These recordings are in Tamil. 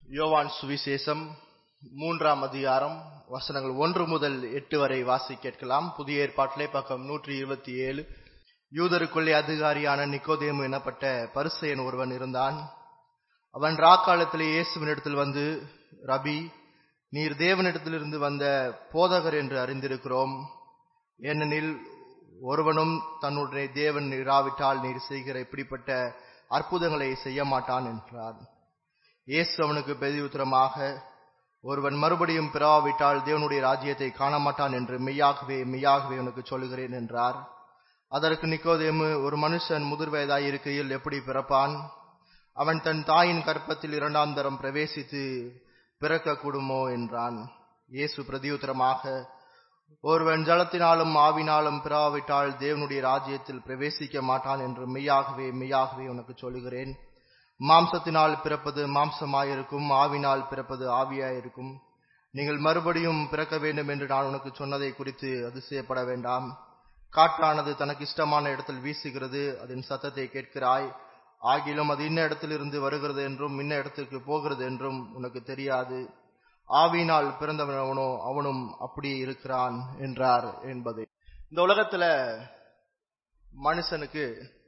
யோவான் சுவிசேஷம் மூன்றாம் அதிகாரம் வசனங்கள் ஒன்று முதல் எட்டு வரை வாசி கேட்கலாம் புதிய ஏற்பாட்டிலே பக்கம் நூற்றி இருபத்தி ஏழு யூதருக்குள்ளே அதிகாரியான நிக்கோதேமு எனப்பட்ட பரிசேயன் ஒருவன் இருந்தான் அவன் ராக்காலத்திலே இயேசுவினிடத்தில் வந்து ரபி நீர் தேவனிடத்திலிருந்து வந்த போதகர் என்று அறிந்திருக்கிறோம் ஏனெனில் ஒருவனும் தன்னுடைய தேவன் இராவிட்டால் நீர் செய்கிற இப்படிப்பட்ட அற்புதங்களை செய்ய மாட்டான் என்றான் இயேசு அவனுக்கு பிரதியுத்தரமாக ஒருவன் மறுபடியும் பிறவாவிட்டால் தேவனுடைய ராஜ்யத்தை காண மாட்டான் என்று மெய்யாகவே மெய்யாகவே உனக்கு சொல்லுகிறேன் என்றார் அதற்கு நிக்கோதேமு ஒரு மனுஷன் முதிர் வயதாய் இருக்கையில் எப்படி பிறப்பான் அவன் தன் தாயின் கற்பத்தில் இரண்டாம் தரம் பிரவேசித்து பிறக்க கூடுமோ என்றான் இயேசு பிரதியுத்தரமாக ஒருவன் ஜலத்தினாலும் ஆவினாலும் பிறவாவிட்டால் தேவனுடைய ராஜ்யத்தில் பிரவேசிக்க மாட்டான் என்று மெய்யாகவே மெய்யாகவே உனக்கு சொல்லுகிறேன் மாம்சத்தினால் பிறப்பது மாம்சமாயிருக்கும் ஆவினால் பிறப்பது ஆவியாயிருக்கும் நீங்கள் மறுபடியும் பிறக்க வேண்டும் என்று நான் உனக்கு சொன்னதை குறித்து அதிசயப்பட வேண்டாம் காற்றானது தனக்கு இஷ்டமான இடத்தில் வீசுகிறது அதன் சத்தத்தை கேட்கிறாய் ஆகிலும் அது இன்ன இடத்திலிருந்து வருகிறது என்றும் இன்ன இடத்திற்கு போகிறது என்றும் உனக்கு தெரியாது ஆவியினால் பிறந்தவன் அவனோ அவனும் அப்படியே இருக்கிறான் என்றார் என்பதை இந்த உலகத்துல மனுஷனுக்கு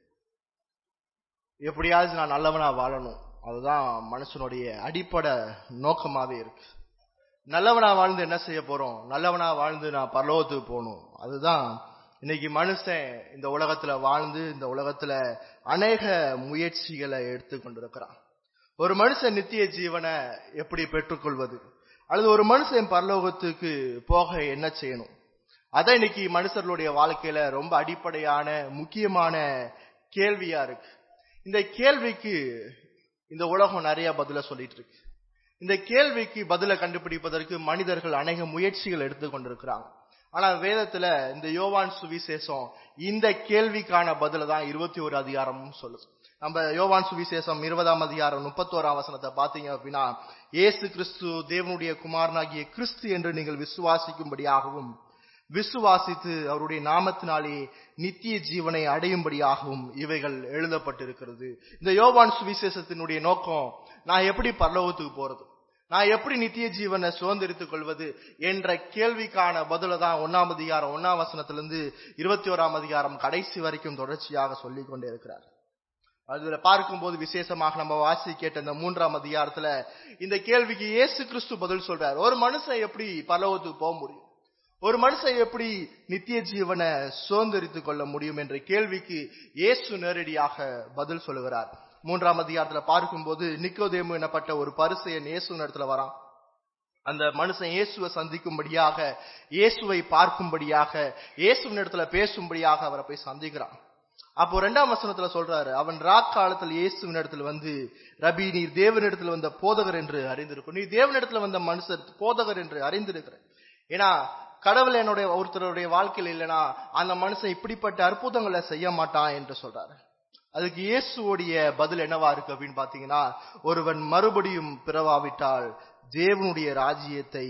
எப்படியாவது நான் நல்லவனா வாழணும் அதுதான் மனுஷனுடைய அடிப்படை நோக்கமாவே இருக்கு நல்லவனா வாழ்ந்து என்ன செய்ய போறோம் நல்லவனா வாழ்ந்து நான் பரலோகத்துக்கு போகணும் அதுதான் இன்னைக்கு மனுஷன் இந்த உலகத்துல வாழ்ந்து இந்த உலகத்துல அநேக முயற்சிகளை எடுத்து கொண்டிருக்கிறான் ஒரு மனுஷன் நித்திய ஜீவனை எப்படி பெற்றுக்கொள்வது அல்லது ஒரு மனுஷன் பரலோகத்துக்கு போக என்ன செய்யணும் அதான் இன்னைக்கு மனுஷர்களுடைய வாழ்க்கையில ரொம்ப அடிப்படையான முக்கியமான கேள்வியா இருக்கு இந்த கேள்விக்கு இந்த உலகம் நிறைய பதில சொல்லிட்டு இருக்கு இந்த கேள்விக்கு பதில கண்டுபிடிப்பதற்கு மனிதர்கள் அநேக முயற்சிகள் எடுத்து கொண்டிருக்கிறாங்க ஆனா வேதத்துல இந்த யோவான் சுவிசேஷம் இந்த கேள்விக்கான பதில தான் இருபத்தி ஒரு அதிகாரமும் சொல்லுது நம்ம யோவான் சுவிசேஷம் இருபதாம் அதிகாரம் முப்பத்தோராம் வசனத்தை பாத்தீங்க அப்படின்னா ஏசு கிறிஸ்து தேவனுடைய குமாரனாகிய கிறிஸ்து என்று நீங்கள் விசுவாசிக்கும்படியாகவும் விசுவாசித்து அவருடைய நாமத்தினாலே நித்திய ஜீவனை அடையும்படியாகவும் இவைகள் எழுதப்பட்டிருக்கிறது இந்த யோவான் சுவிசேஷத்தினுடைய நோக்கம் நான் எப்படி பரலோகத்துக்கு போறது நான் எப்படி நித்திய ஜீவனை சுதந்திரித்துக் கொள்வது என்ற கேள்விக்கான பதில தான் ஒன்னாம் அதிகாரம் ஒன்னாம் வசனத்திலிருந்து இருபத்தி ஓராம் அதிகாரம் கடைசி வரைக்கும் தொடர்ச்சியாக சொல்லிக் கொண்டே இருக்கிறார் அதுல பார்க்கும்போது விசேஷமாக நம்ம வாசி கேட்ட இந்த மூன்றாம் அதிகாரத்துல இந்த கேள்விக்கு இயேசு கிறிஸ்து பதில் சொல்றார் ஒரு மனுஷன் எப்படி பரலோகத்துக்கு போக முடியும் ஒரு மனுஷன் எப்படி நித்திய ஜீவனை சுதந்திரித்துக் கொள்ள முடியும் என்ற கேள்விக்கு இயேசு நேரடியாக பதில் சொல்லுகிறார் மூன்றாம் அதிகாரத்துல பார்க்கும்போது நிக்கோதேமு எனப்பட்ட ஒரு பரிசையன் இயேசு இடத்துல வரான் அந்த மனுஷன் இயேசுவை சந்திக்கும்படியாக இயேசுவை பார்க்கும்படியாக இயேசுவின் இடத்துல பேசும்படியாக அவரை போய் சந்திக்கிறான் அப்போ ரெண்டாம் வசனத்துல சொல்றாரு அவன் ராக்காலத்தில் இயேசுவின் இடத்துல வந்து ரபி நீர் தேவனிடத்துல வந்த போதகர் என்று அறிந்திருக்கும் நீ தேவனிடத்துல வந்த மனுஷர் போதகர் என்று அறிந்திருக்கிற ஏன்னா கடவுள் என்னுடைய ஒருத்தருடைய வாழ்க்கையில் இல்லைன்னா அந்த மனுஷன் இப்படிப்பட்ட அற்புதங்களை செய்ய மாட்டான் என்று சொல்றாரு அதுக்கு இயேசுவோடைய பதில் என்னவா இருக்கு அப்படின்னு பாத்தீங்கன்னா ஒருவன் மறுபடியும் பிறவாவிட்டால் தேவனுடைய ராஜ்யத்தை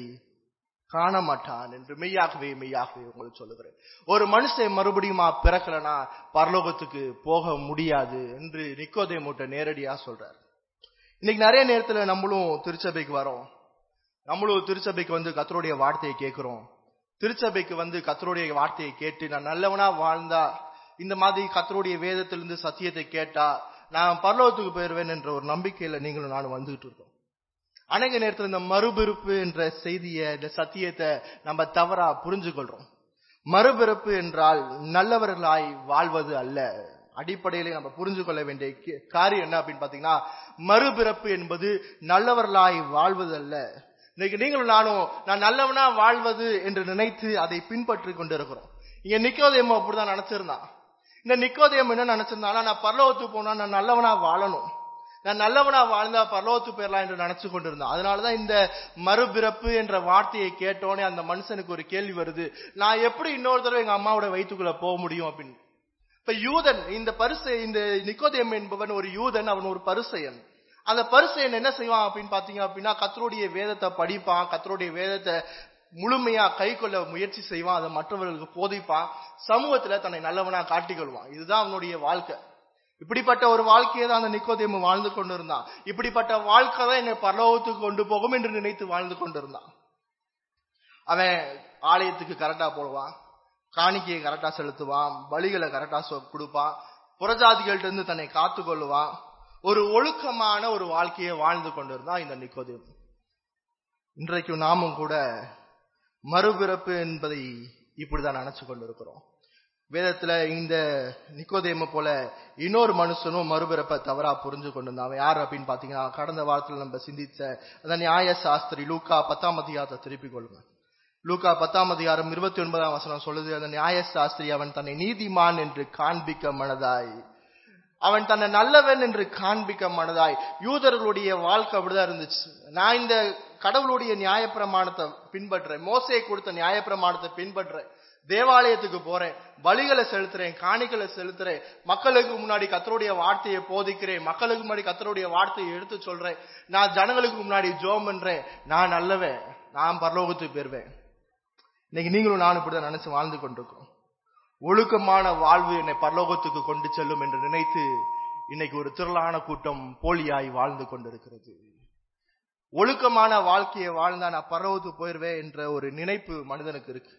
காண மாட்டான் என்று மெய்யாகவே மெய்யாகவே உங்களுக்கு சொல்லுகிறேன் ஒரு மனுஷன் மறுபடியுமா பிறக்கலனா பரலோகத்துக்கு போக முடியாது என்று நிக்கோதை மூட்டை நேரடியா சொல்றாரு இன்னைக்கு நிறைய நேரத்துல நம்மளும் திருச்சபைக்கு வரோம் நம்மளும் திருச்சபைக்கு வந்து கத்தருடைய வார்த்தையை கேட்கிறோம் திருச்சபைக்கு வந்து கத்தருடைய வார்த்தையை கேட்டு நான் நல்லவனா வாழ்ந்தா இந்த மாதிரி கத்தருடைய வேதத்திலிருந்து சத்தியத்தை கேட்டா நான் பரலோகத்துக்கு போயிருவேன் என்ற ஒரு நம்பிக்கையில நீங்களும் நானும் வந்துகிட்டு இருக்கோம் அநேக நேரத்தில் இந்த மறுபிறப்பு என்ற செய்தியை இந்த சத்தியத்தை நம்ம தவறா புரிஞ்சு கொள்றோம் மறுபிறப்பு என்றால் நல்லவர்களாய் வாழ்வது அல்ல அடிப்படையிலே நம்ம புரிஞ்சு கொள்ள வேண்டிய காரியம் என்ன அப்படின்னு பாத்தீங்கன்னா மறுபிறப்பு என்பது நல்லவர்களாய் வாழ்வது அல்ல இன்னைக்கு நீங்களும் நானும் நான் நல்லவனா வாழ்வது என்று நினைத்து அதை பின்பற்றி கொண்டிருக்கிறோம் இங்க நிக்கோதேமோ அப்படிதான் நினைச்சிருந்தான் இந்த நிக்கோதயம் என்ன நினைச்சிருந்தானா நான் பரலோகத்துக்கு போனா நான் நல்லவனா வாழணும் நான் நல்லவனா வாழ்ந்தா பரலோகத்து போயிடலாம் என்று நினைச்சு கொண்டிருந்தான் அதனாலதான் இந்த மறுபிறப்பு என்ற வார்த்தையை கேட்டோன்னே அந்த மனுஷனுக்கு ஒரு கேள்வி வருது நான் எப்படி இன்னொரு தடவை எங்க அம்மாவோட வயிற்றுக்குள்ள போக முடியும் அப்படின்னு இப்ப யூதன் இந்த பரிசை இந்த நிக்கோதயம் என்பவன் ஒரு யூதன் அவன் ஒரு பரிசையன் அந்த பரிசையன் என்ன செய்வான் அப்படின்னு பாத்தீங்க அப்படின்னா கத்தருடைய வேதத்தை படிப்பான் கத்தருடைய வேதத்தை முழுமையா கை கொள்ள முயற்சி செய்வான் அதை மற்றவர்களுக்கு போதிப்பான் சமூகத்துல தன்னை நல்லவனா காட்டிக்கொள்வான் இதுதான் அவனுடைய வாழ்க்கை இப்படிப்பட்ட ஒரு வாழ்க்கையை தான் அந்த நிக்கோதேமு வாழ்ந்து கொண்டிருந்தான் இப்படிப்பட்ட வாழ்க்கை தான் என்னை பரலோகத்துக்கு கொண்டு போகும் என்று நினைத்து வாழ்ந்து கொண்டிருந்தான் அவன் ஆலயத்துக்கு கரெக்டா போடுவான் காணிக்கையை கரெக்டா செலுத்துவான் பலிகளை கரெக்டா கொடுப்பான் புறஜாதிகள்ட்ட இருந்து தன்னை காத்து கொள்ளுவான் ஒரு ஒழுக்கமான ஒரு வாழ்க்கையை வாழ்ந்து கொண்டிருந்தான் இந்த நிக்கோதேமு இன்றைக்கு நாமும் கூட மறுபிறப்பு என்பதை இப்படிதான் நினைச்சு கொண்டிருக்கிறோம் வேதத்துல இந்த நிக்கோதேம போல இன்னொரு மனுஷனும் மறுபிறப்ப தவறா புரிஞ்சு கொண்டிருந்தான் அவன் யார் அப்படின்னு பாத்தீங்கன்னா கடந்த வாரத்தில் நம்ம சிந்திச்ச அந்த நியாய சாஸ்திரி லூக்கா பத்தாம் அதிகாரத்தை திருப்பிக் கொள்ளுங்க லூக்கா பத்தாம் அதிகாரம் இருபத்தி ஒன்பதாம் வசனம் சொல்லுது அந்த நியாய சாஸ்திரி அவன் தன்னை நீதிமான் என்று காண்பிக்க மனதாய் அவன் தன்னை நல்லவன் என்று காண்பிக்க மனதாய் யூதர்களுடைய வாழ்க்கை அப்படிதான் இருந்துச்சு நான் இந்த கடவுளுடைய நியாயப்பிரமாணத்தை பின்பற்றுறேன் மோசையை கொடுத்த நியாயப்பிரமாணத்தை பின்பற்றுறேன் தேவாலயத்துக்கு போறேன் பலிகளை செலுத்துறேன் காணிகளை செலுத்துறேன் மக்களுக்கு முன்னாடி கத்தருடைய வார்த்தையை போதிக்கிறேன் மக்களுக்கு முன்னாடி கத்தருடைய வார்த்தையை எடுத்து சொல்றேன் நான் ஜனங்களுக்கு முன்னாடி ஜோம் பண்றேன் நான் நல்லவன் நான் பரலோகத்துக்கு போயிருவேன் இன்னைக்கு நீங்களும் நானும் இப்படிதான் நினைச்சு வாழ்ந்து கொண்டிருக்கிறோம் ஒழுக்கமான வாழ்வு என்னை பரலோகத்துக்கு கொண்டு செல்லும் என்று நினைத்து இன்னைக்கு ஒரு திரளான கூட்டம் போலியாய் வாழ்ந்து கொண்டிருக்கிறது ஒழுக்கமான வாழ்க்கையை வாழ்ந்தா நான் பரலோகத்துக்கு போயிருவேன் என்ற ஒரு நினைப்பு மனிதனுக்கு இருக்கு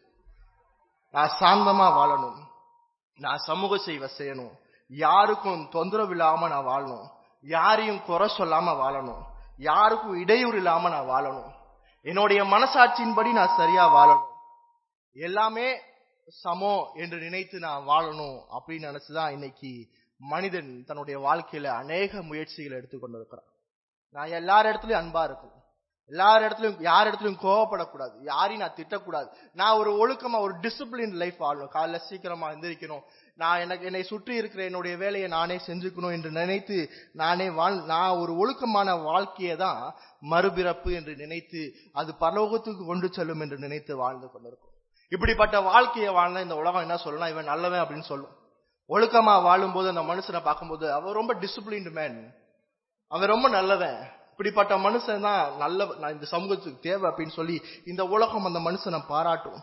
நான் சாந்தமா வாழணும் நான் சமூக சேவை செய்யணும் யாருக்கும் தொந்தரவு இல்லாம நான் வாழணும் யாரையும் குறை சொல்லாம வாழணும் யாருக்கும் இடையூறு இல்லாம நான் வாழணும் என்னுடைய மனசாட்சியின்படி நான் சரியா வாழணும் எல்லாமே சமோ என்று நினைத்து நான் வாழணும் அப்படின்னு நினைச்சுதான் இன்னைக்கு மனிதன் தன்னுடைய வாழ்க்கையில அநேக முயற்சிகளை எடுத்துக்கொண்டிருக்கிறான் நான் எல்லார் இடத்துலயும் அன்பா இருக்கணும் எல்லார் இடத்துலயும் யார் இடத்துலயும் கோவப்படக்கூடாது யாரையும் நான் திட்டக்கூடாது நான் ஒரு ஒழுக்கமா ஒரு டிசிப்ளின் லைஃப் வாழணும் காலைல சீக்கிரமா எந்திரிக்கணும் நான் எனக்கு என்னை சுற்றி இருக்கிற என்னுடைய வேலையை நானே செஞ்சுக்கணும் என்று நினைத்து நானே வாழ் நான் ஒரு ஒழுக்கமான வாழ்க்கையை தான் மறுபிறப்பு என்று நினைத்து அது பரலோகத்துக்கு கொண்டு செல்லும் என்று நினைத்து வாழ்ந்து கொண்டிருக்கும் இப்படிப்பட்ட வாழ்க்கையை வாழ்ந்தா இந்த உலகம் என்ன சொல்லலாம் இவன் நல்லவன் அப்படின்னு சொல்லும் ஒழுக்கமா வாழும்போது அந்த மனுஷனை பார்க்கும்போது அவன் ரொம்ப டிசிப்ளின்டு மேன் அவன் ரொம்ப நல்லவன் இப்படிப்பட்ட மனுஷன் தான் நல்ல நான் இந்த சமூகத்துக்கு தேவை அப்படின்னு சொல்லி இந்த உலகம் அந்த மனுஷனை பாராட்டும்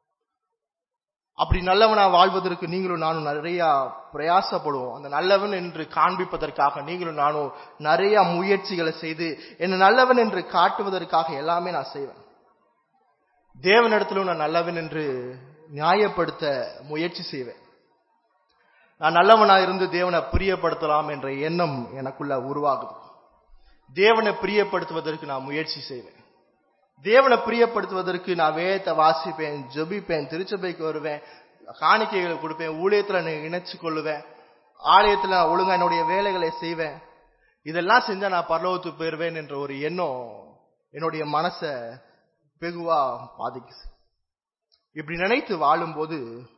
அப்படி நல்லவனா வாழ்வதற்கு நீங்களும் நானும் நிறைய பிரயாசப்படுவோம் அந்த நல்லவன் என்று காண்பிப்பதற்காக நீங்களும் நானும் நிறைய முயற்சிகளை செய்து என்ன நல்லவன் என்று காட்டுவதற்காக எல்லாமே நான் செய்வேன் தேவனிடத்திலும் நான் நல்லவன் என்று நியாயப்படுத்த முயற்சி செய்வேன் நான் நல்லவனா இருந்து தேவனை பிரியப்படுத்தலாம் என்ற எண்ணம் எனக்குள்ள உருவாகுது தேவனை பிரியப்படுத்துவதற்கு நான் முயற்சி செய்வேன் தேவனை பிரியப்படுத்துவதற்கு நான் வேதத்தை வாசிப்பேன் ஜெபிப்பேன் திருச்சபைக்கு வருவேன் காணிக்கைகளை கொடுப்பேன் ஊழியத்துல நான் இணைச்சு கொள்ளுவேன் ஆலயத்துல நான் ஒழுங்கா என்னுடைய வேலைகளை செய்வேன் இதெல்லாம் செஞ்சா நான் பரலோகத்துக்கு போயிருவேன் என்ற ஒரு எண்ணம் என்னுடைய மனசை வெகுவா பாதிக்குது இப்படி நினைத்து வாழும்போது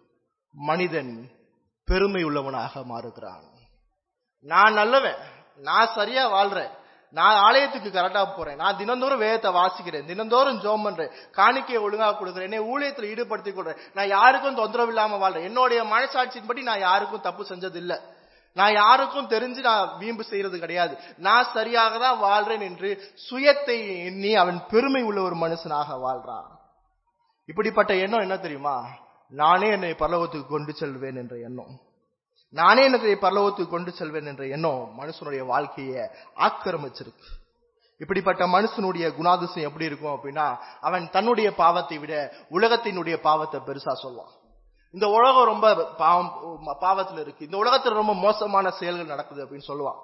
மனிதன் பெருமை உள்ளவனாக மாறுகிறான் நான் நல்லவன் நான் சரியா வாழ்றேன் நான் ஆலயத்துக்கு கரெக்டா போறேன் நான் தினந்தோறும் வேதத்தை வாசிக்கிறேன் தினந்தோறும் ஜோம் பண்றேன் காணிக்கையை ஒழுங்கா கொடுக்குறேன் என்னை ஊழியத்துல ஈடுபடுத்திக் கொள்றேன் நான் யாருக்கும் தொந்தரவு இல்லாம வாழ்றேன் என்னுடைய மனசாட்சியின்படி நான் யாருக்கும் தப்பு செஞ்சது இல்ல நான் யாருக்கும் தெரிஞ்சு நான் வீம்பு செய்யறது கிடையாது நான் சரியாக தான் வாழ்றேன் என்று சுயத்தை எண்ணி அவன் பெருமை உள்ள ஒரு மனுஷனாக வாழ்றான் இப்படிப்பட்ட எண்ணம் என்ன தெரியுமா நானே என்னை பரலோகத்துக்கு கொண்டு செல்வேன் என்ற எண்ணம் நானே எனக்கு பரலோகத்துக்கு கொண்டு செல்வேன் என்ற எண்ணம் மனுஷனுடைய வாழ்க்கையை ஆக்கிரமிச்சிருக்கு இப்படிப்பட்ட மனுஷனுடைய குணாதிசயம் எப்படி இருக்கும் அப்படின்னா அவன் தன்னுடைய பாவத்தை விட உலகத்தினுடைய பாவத்தை பெருசா சொல்லுவான் இந்த உலகம் ரொம்ப பாவம் பாவத்துல இருக்கு இந்த உலகத்துல ரொம்ப மோசமான செயல்கள் நடக்குது அப்படின்னு சொல்லுவான்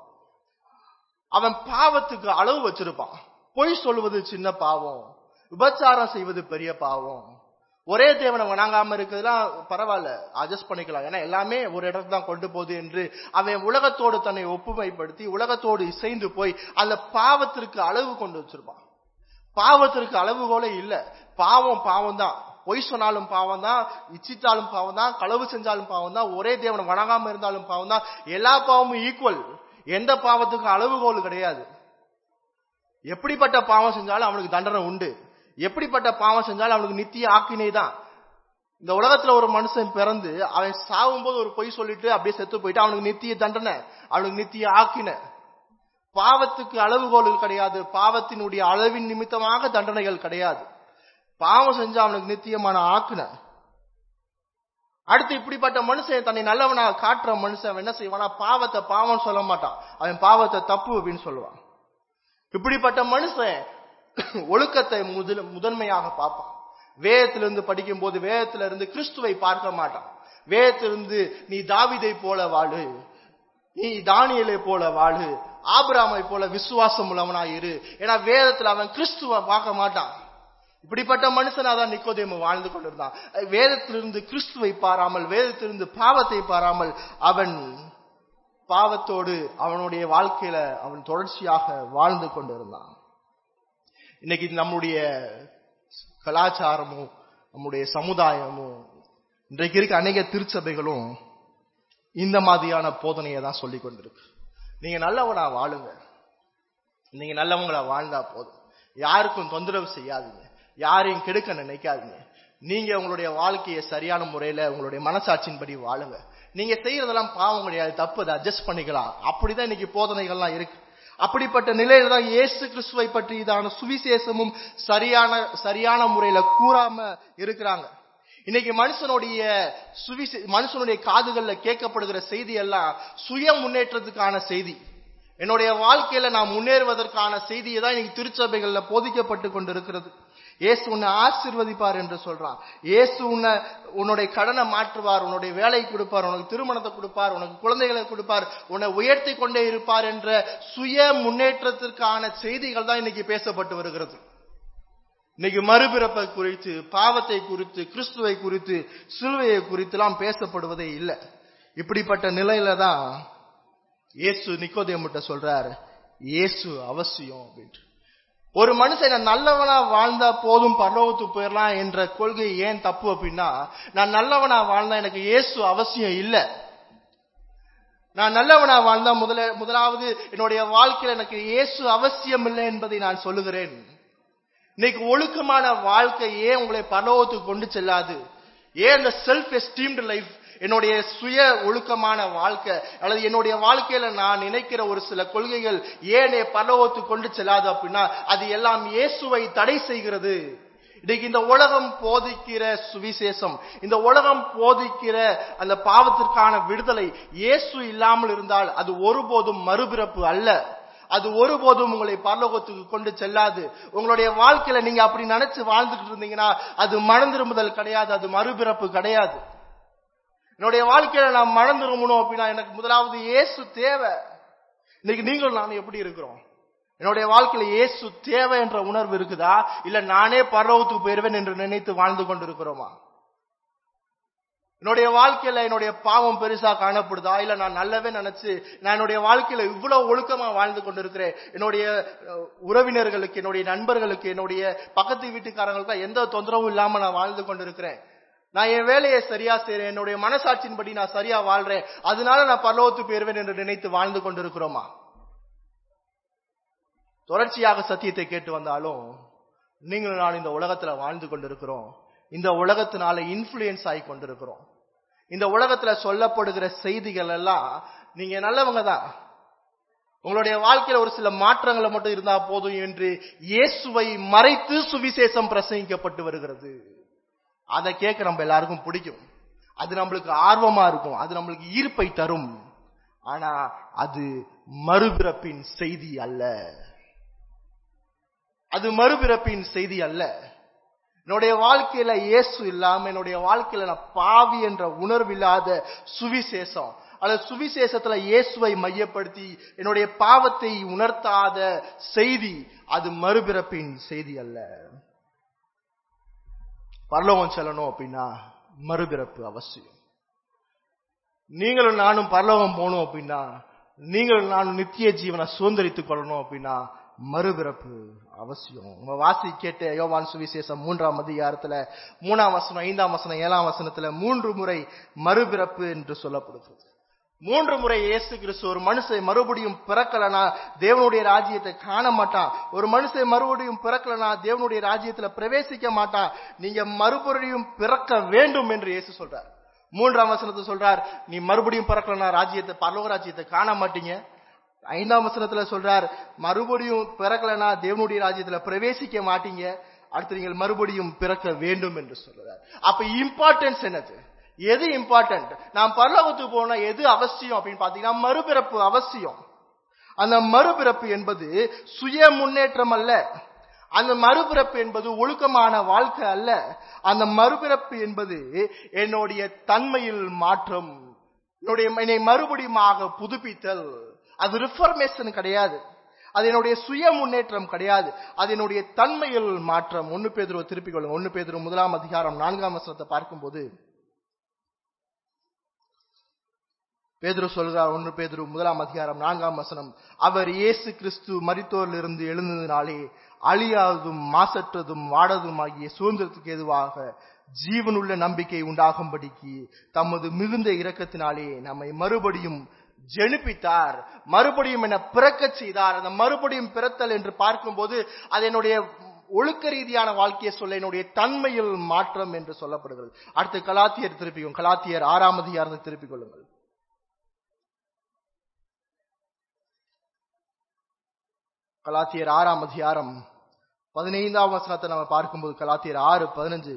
அவன் பாவத்துக்கு அளவு வச்சிருப்பான் பொய் சொல்லுவது சின்ன பாவம் விபச்சாரம் செய்வது பெரிய பாவம் ஒரே தேவனை வணங்காம இருக்கிறதுலாம் பரவாயில்ல அட்ஜஸ்ட் பண்ணிக்கலாம் ஏன்னா எல்லாமே ஒரு இடத்துல தான் கொண்டு போகுது என்று அவன் உலகத்தோடு தன்னை ஒப்புமைப்படுத்தி உலகத்தோடு இசைந்து போய் அந்த பாவத்திற்கு அளவு கொண்டு வச்சிருப்பான் பாவத்திற்கு அளவுகோலே இல்ல பாவம் பாவம் தான் பொய் சொன்னாலும் பாவம் தான் இச்சித்தாலும் பாவம் தான் களவு செஞ்சாலும் பாவம் தான் ஒரே தேவனை வணங்காம இருந்தாலும் பாவம் தான் எல்லா பாவமும் ஈக்குவல் எந்த பாவத்துக்கும் அளவுகோல் கிடையாது எப்படிப்பட்ட பாவம் செஞ்சாலும் அவனுக்கு தண்டனை உண்டு எப்படிப்பட்ட பாவம் செஞ்சாலும் அவனுக்கு நித்திய ஆக்கினை தான் இந்த உலகத்துல ஒரு மனுஷன் பிறந்து அவன் சாகும் போது ஒரு பொய் சொல்லிட்டு அப்படியே செத்து போயிட்டு அவனுக்கு நித்திய தண்டனை அவனுக்கு நித்திய ஆக்கின பாவத்துக்கு அளவுகோல்கள் கிடையாது பாவத்தினுடைய அளவின் நிமித்தமாக தண்டனைகள் கிடையாது பாவம் செஞ்சா அவனுக்கு நித்தியமான ஆக்குன அடுத்து இப்படிப்பட்ட மனுஷன் தன்னை நல்லவனா காட்டுற மனுஷன் அவன் என்ன செய்வானா பாவத்தை பாவம் சொல்ல மாட்டான் அவன் பாவத்தை தப்பு அப்படின்னு சொல்லுவான் இப்படிப்பட்ட மனுஷன் ஒழுக்கத்தை முதல் முதன்மையாக பார்ப்பான் வேதத்திலிருந்து படிக்கும் போது வேதத்துல இருந்து கிறிஸ்துவை பார்க்க மாட்டான் வேதத்திலிருந்து நீ தாவிதை போல வாழு நீ தானியலை போல வாழு ஆபிராமை போல விசுவாசம் உள்ளவனா இரு ஏன்னா வேதத்துல அவன் கிறிஸ்துவ பார்க்க மாட்டான் இப்படிப்பட்ட மனுஷனா தான் நிக்கோதேமு வாழ்ந்து கொண்டிருந்தான் வேதத்திலிருந்து கிறிஸ்துவை பாராமல் வேதத்திலிருந்து பாவத்தை பாராமல் அவன் பாவத்தோடு அவனுடைய வாழ்க்கையில அவன் தொடர்ச்சியாக வாழ்ந்து கொண்டிருந்தான் இன்னைக்கு நம்முடைய கலாச்சாரமும் நம்முடைய சமுதாயமும் இன்றைக்கு இருக்க அநேக திருச்சபைகளும் இந்த மாதிரியான போதனையை தான் சொல்லி கொண்டிருக்கு நீங்க நல்லவனா வாழுங்க நீங்க நல்லவங்களா வாழ்ந்தா போதும் யாருக்கும் தொந்தரவு செய்யாதீங்க யாரையும் கெடுக்க நினைக்காதீங்க நீங்க உங்களுடைய வாழ்க்கையை சரியான முறையில உங்களுடைய மனசாட்சியின்படி வாழுங்க நீங்க செய்யறதெல்லாம் பாவம் கிடையாது தப்பு அதை அட்ஜஸ்ட் பண்ணிக்கலாம் அப்படிதான் இன்னைக்கு போதனைகள்லாம் இருக்கு அப்படிப்பட்ட நிலையில தான் இயேசு கிறிஸ்துவை பற்றி இதான சுவிசேஷமும் சரியான சரியான முறையில கூறாம இருக்கிறாங்க இன்னைக்கு மனுஷனுடைய சுவிசே மனுஷனுடைய காதுகள்ல கேட்கப்படுகிற செய்தி எல்லாம் சுய முன்னேற்றத்துக்கான செய்தி என்னுடைய வாழ்க்கையில நான் முன்னேறுவதற்கான செய்தியை தான் இன்னைக்கு திருச்சபைகள்ல போதிக்கப்பட்டு கொண்டிருக்கிறது இயேசு உன்னை ஆசிர்வதிப்பார் என்று சொல்றான் இயேசு உன்னை உன்னுடைய கடனை மாற்றுவார் உன்னுடைய வேலை கொடுப்பார் உனக்கு திருமணத்தை கொடுப்பார் உனக்கு குழந்தைகளை கொடுப்பார் உன்னை உயர்த்தி கொண்டே இருப்பார் என்ற சுய முன்னேற்றத்திற்கான செய்திகள் தான் இன்னைக்கு பேசப்பட்டு வருகிறது இன்னைக்கு மறுபிறப்பை குறித்து பாவத்தை குறித்து கிறிஸ்துவை குறித்து சிலுவையை குறித்துலாம் பேசப்படுவதே இல்லை இப்படிப்பட்ட நிலையில தான் இயேசு நிக்கோதேமுட்ட சொல்றாரு இயேசு அவசியம் அப்படின்ட்டு ஒரு மனுஷன் நான் நல்லவனா வாழ்ந்தா போதும் பரலோகத்துக்கு போயிடலாம் என்ற கொள்கை ஏன் தப்பு அப்படின்னா நான் நல்லவனா வாழ்ந்தா எனக்கு இயேசு அவசியம் இல்லை நான் நல்லவனா வாழ்ந்தா முதல முதலாவது என்னுடைய வாழ்க்கையில் எனக்கு இயேசு அவசியம் இல்லை என்பதை நான் சொல்லுகிறேன் இன்னைக்கு ஒழுக்கமான வாழ்க்கை ஏன் உங்களை பரலோகத்துக்கு கொண்டு செல்லாது ஏன் இந்த செல்ஃப் எஸ்டீம்டு லைஃப் என்னுடைய சுய ஒழுக்கமான வாழ்க்கை அல்லது என்னுடைய வாழ்க்கையில நான் நினைக்கிற ஒரு சில கொள்கைகள் ஏன் பரலோகத்துக்கு கொண்டு செல்லாது அப்படின்னா அது எல்லாம் இயேசுவை தடை செய்கிறது இன்னைக்கு இந்த உலகம் போதிக்கிற சுவிசேஷம் இந்த உலகம் போதிக்கிற அந்த பாவத்திற்கான விடுதலை இயேசு இல்லாமல் இருந்தால் அது ஒருபோதும் மறுபிறப்பு அல்ல அது ஒருபோதும் உங்களை பரலோகத்துக்கு கொண்டு செல்லாது உங்களுடைய வாழ்க்கையில நீங்க அப்படி நினைச்சு வாழ்ந்துட்டு இருந்தீங்கன்னா அது மனம் திரும்புதல் கிடையாது அது மறுபிறப்பு கிடையாது என்னுடைய வாழ்க்கையில நான் மனம் திரும்பணும் அப்படின்னா எனக்கு முதலாவது இயேசு தேவை இன்னைக்கு நீங்களும் நானும் எப்படி இருக்கிறோம் என்னுடைய வாழ்க்கையில இயேசு தேவை என்ற உணர்வு இருக்குதா இல்ல நானே பரலோகத்துக்கு போயிருவேன் என்று நினைத்து வாழ்ந்து கொண்டிருக்கிறோமா என்னுடைய வாழ்க்கையில என்னுடைய பாவம் பெருசா காணப்படுதா இல்ல நான் நல்லவே நினைச்சு நான் என்னுடைய வாழ்க்கையில இவ்வளவு ஒழுக்கமா வாழ்ந்து கொண்டிருக்கிறேன் என்னுடைய உறவினர்களுக்கு என்னுடைய நண்பர்களுக்கு என்னுடைய பக்கத்து வீட்டுக்காரங்களுக்கு எந்த தொந்தரவும் இல்லாம நான் வாழ்ந்து கொண்டிருக்கிறேன் நான் என் வேலையை சரியா செய்றேன் என்னுடைய மனசாட்சியின்படி நான் சரியா வாழ்றேன் அதனால நான் பரலோகத்து போயிருவேன் என்று நினைத்து வாழ்ந்து கொண்டிருக்கிறோமா தொடர்ச்சியாக சத்தியத்தை கேட்டு வந்தாலும் நீங்களும் நான் இந்த உலகத்துல வாழ்ந்து கொண்டிருக்கிறோம் இந்த உலகத்தினால இன்ஃபுளுயன்ஸ் ஆகி கொண்டிருக்கிறோம் இந்த உலகத்துல சொல்லப்படுகிற செய்திகள் எல்லாம் நீங்க நல்லவங்க தான் உங்களுடைய வாழ்க்கையில ஒரு சில மாற்றங்களை மட்டும் இருந்தா போதும் என்று இயேசுவை மறைத்து சுவிசேஷம் பிரசங்கிக்கப்பட்டு வருகிறது அதை கேட்க நம்ம எல்லாருக்கும் பிடிக்கும் அது நம்மளுக்கு ஆர்வமா இருக்கும் அது நம்மளுக்கு ஈர்ப்பை தரும் ஆனா அது மறுபிறப்பின் செய்தி அல்ல அது மறுபிறப்பின் செய்தி அல்ல என்னுடைய வாழ்க்கையில இயேசு இல்லாம என்னுடைய வாழ்க்கையில நான் பாவி என்ற உணர்வு இல்லாத சுவிசேஷம் அல்லது சுவிசேஷத்துல இயேசுவை மையப்படுத்தி என்னுடைய பாவத்தை உணர்த்தாத செய்தி அது மறுபிறப்பின் செய்தி அல்ல பரலோகம் செல்லணும் அப்படின்னா மறுபிறப்பு அவசியம் நீங்களும் நானும் பரலோகம் போகணும் அப்படின்னா நீங்களும் நானும் நித்திய ஜீவனை சுதந்திரித்துக் கொள்ளணும் அப்படின்னா மறுபிறப்பு அவசியம் உங்க வாசி கேட்ட யோவான் சுவிசேஷம் மூன்றாம் அதிகாரத்துல மூணாம் வசனம் ஐந்தாம் வசனம் ஏழாம் வசனத்துல மூன்று முறை மறுபிறப்பு என்று சொல்லப்படுகிறது மூன்று முறை இயேசு கிறிஸ்து ஒரு மனுஷன் மறுபடியும் பிறக்கலனா தேவனுடைய ராஜ்யத்தை காண மாட்டான் ஒரு மனுஷன் மறுபடியும் பிறக்கலனா தேவனுடைய ராஜ்யத்துல பிரவேசிக்க மாட்டான் நீங்க மறுபடியும் பிறக்க வேண்டும் என்று இயேசு சொல்றார் மூன்றாம் வசனத்தை சொல்றார் நீ மறுபடியும் பிறக்கலனா ராஜ்யத்தை பரலோக ராஜ்யத்தை காண மாட்டீங்க ஐந்தாம் வசனத்துல சொல்றார் மறுபடியும் பிறக்கலனா தேவனுடைய ராஜ்யத்துல பிரவேசிக்க மாட்டீங்க அடுத்து நீங்கள் மறுபடியும் பிறக்க வேண்டும் என்று சொல்றார் அப்ப இம்பார்ட்டன்ஸ் என்னது எது இம்பார்ட்டன்ட் நாம் பரலோகத்துக்கு போனா எது அவசியம் அப்படின்னு பாத்தீங்கன்னா மறுபிறப்பு அவசியம் அந்த மறுபிறப்பு என்பது சுய முன்னேற்றம் அல்ல அந்த மறுபிறப்பு என்பது ஒழுக்கமான வாழ்க்கை அல்ல அந்த மறுபிறப்பு என்பது என்னுடைய தன்மையில் மாற்றம் என்னுடைய என்னை மறுபடியுமாக புதுப்பித்தல் அது ரிஃபர்மேஷன் கிடையாது அது என்னுடைய சுய முன்னேற்றம் கிடையாது அது என்னுடைய தன்மையில் மாற்றம் ஒன்னு பேதுருவை திருப்பிக் கொள்ளுங்க ஒன்னு பேதுரு முதலாம் அதிகாரம் நான்காம் வசனத்தை பார்க்கும்போது பேதுரு சொல்கிறார் ஒன்று பேதுரு முதலாம் அதிகாரம் நான்காம் வசனம் அவர் இயேசு கிறிஸ்து மரித்தோரிலிருந்து எழுந்ததினாலே அழியாததும் மாசற்றதும் வாடதும் ஆகிய சுதந்திரத்துக்கு எதுவாக ஜீவனுள்ள நம்பிக்கை உண்டாகும்படிக்கு தமது மிகுந்த இரக்கத்தினாலே நம்மை மறுபடியும் ஜெனிப்பித்தார் மறுபடியும் என பிறக்கச் செய்தார் அந்த மறுபடியும் பிறத்தல் என்று பார்க்கும்போது அது என்னுடைய ஒழுக்க ரீதியான வாழ்க்கையை சொல்ல என்னுடைய தன்மையில் மாற்றம் என்று சொல்லப்படுகிறது அடுத்து கலாத்தியர் திருப்பிக்கும் கலாத்தியர் ஆறாம் அதிகாரத்தை திருப்பிக் கொள்ளுங்கள் கலாத்தியர் ஆறாம் அதிகாரம் பதினைந்தாம் வசனத்தை நம்ம பார்க்கும்போது கலாத்தியர் ஆறு பதினஞ்சு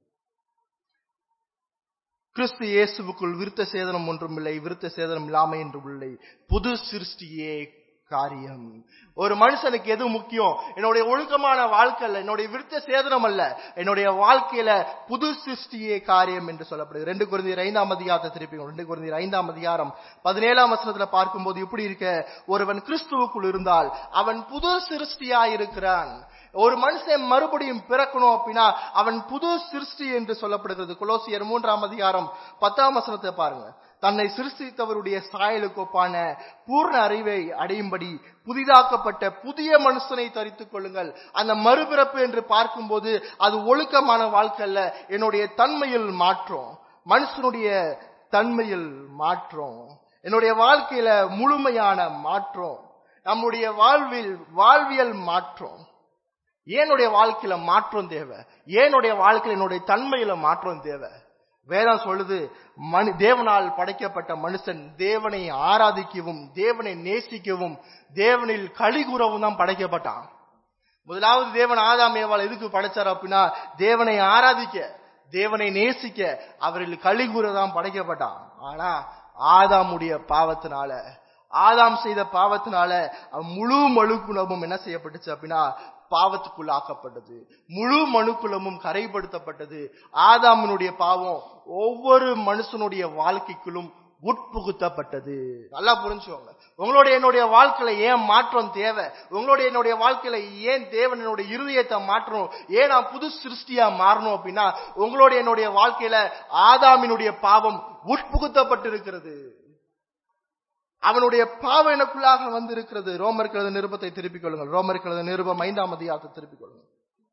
கிறிஸ்து இயேசுவுக்குள் விருத்த சேதனம் ஒன்றும் இல்லை விருத்த சேதனம் இல்லாமை என்றும் இல்லை புது சிருஷ்டியே காரியம் ஒரு மனுஷனுக்கு எது முக்கியம் என்னுடைய ஒழுக்கமான வாழ்க்கை அல்ல என்னுடைய விருத்த சேதனம் அல்ல என்னுடைய வாழ்க்கையில புது சிருஷ்டியே காரியம் என்று சொல்லப்படுது ரெண்டு குருந்தியர் ஐந்தாம் அதிகாரத்தை திருப்பி ரெண்டு குருந்தியர் ஐந்தாம் அதிகாரம் பதினேழாம் வசனத்துல பார்க்கும்போது எப்படி இருக்க ஒருவன் கிறிஸ்துவுக்குள் இருந்தால் அவன் புது சிருஷ்டியா இருக்கிறான் ஒரு மனுஷன் மறுபடியும் பிறக்கணும் அப்படின்னா அவன் புது சிருஷ்டி என்று சொல்லப்படுகிறது குலோசியர் மூன்றாம் அதிகாரம் பத்தாம் வசனத்தை பாருங்க தன்னை சிருஷ்டித்தவருடைய சாயலுக்கு ஒப்பான பூர்ண அறிவை அடையும்படி புதிதாக்கப்பட்ட புதிய மனுஷனை தரித்துக் கொள்ளுங்கள் அந்த மறுபிறப்பு என்று பார்க்கும்போது அது ஒழுக்கமான வாழ்க்கை அல்ல என்னுடைய தன்மையில் மாற்றம் மனுஷனுடைய தன்மையில் மாற்றம் என்னுடைய வாழ்க்கையில முழுமையான மாற்றம் நம்முடைய வாழ்வில் வாழ்வியல் மாற்றம் ஏனுடைய வாழ்க்கையில மாற்றம் தேவை ஏனுடைய வாழ்க்கையில என்னுடைய தன்மையில மாற்றம் தேவை வேதம் சொல்லுது மனு தேவனால் படைக்கப்பட்ட மனுஷன் தேவனை ஆராதிக்கவும் தேவனை நேசிக்கவும் தேவனில் கலிகுறவும் தான் படைக்கப்பட்டான் முதலாவது தேவன் ஆதாம் ஏவாள் எதுக்கு படைச்சார் அப்படின்னா தேவனை ஆராதிக்க தேவனை நேசிக்க அவரில் கலிகுற தான் படைக்கப்பட்டான் ஆனா ஆதாமுடைய பாவத்தினால ஆதாம் செய்த பாவத்தினால முழு மழுக்குலமும் என்ன செய்யப்பட்டுச்சு அப்படின்னா பாவத்துக்குள்ளாக்கப்பட்டது முழு மனுக்குலமும் கரைப்படுத்தப்பட்டது ஆதாமனுடைய பாவம் ஒவ்வொரு மனுஷனுடைய வாழ்க்கைக்குள்ளும் உட்புகுத்தப்பட்டது நல்லா புரிஞ்சுக்கோங்க உங்களுடைய என்னுடைய வாழ்க்கையில ஏன் மாற்றம் தேவை உங்களுடைய என்னுடைய வாழ்க்கையில ஏன் தேவன் என்னுடைய இருதயத்தை மாற்றணும் ஏன் நான் புது சிருஷ்டியா மாறணும் அப்படின்னா உங்களுடைய என்னுடைய வாழ்க்கையில ஆதாமினுடைய பாவம் உட்புகுத்தப்பட்டிருக்கிறது அவனுடைய பாவம் எனக்குள்ளாக வந்து இருக்கிறது ரோமர் கழுத நிருபத்தை திருப்பிக் கொள்ளுங்கள் ரோமர் கழுத நிருபம் ஐந்தாம் அதிகாரத்தை திருப்பிக் கொள்ளுங்கள்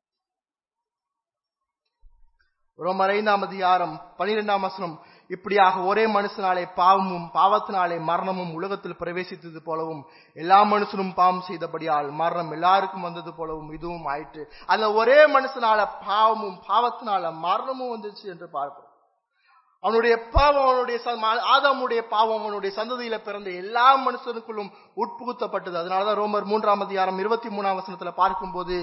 ரோமர் ஐந்தாம் அதிகாரம் பனிரெண்டாம் வசனம் இப்படியாக ஒரே மனுஷனாலே பாவமும் பாவத்தினாலே மரணமும் உலகத்தில் பிரவேசித்தது போலவும் எல்லா மனுஷனும் பாவம் செய்தபடியால் மரணம் எல்லாருக்கும் வந்தது போலவும் இதுவும் ஆயிற்று அந்த ஒரே மனுஷனால பாவமும் பாவத்தினால மரணமும் வந்துச்சு என்று பார்க்கிறோம் அவனுடைய பாவம் அவனுடைய ஆதாமுடைய பாவம் அவனுடைய சந்ததியில பிறந்த எல்லா மனுஷனுக்குள்ளும் உட்புகுத்தப்பட்டது அதனாலதான் ரோமர் மூன்றாம் அதிகாரம் இருபத்தி மூணாம் வசனத்துல பார்க்கும்போது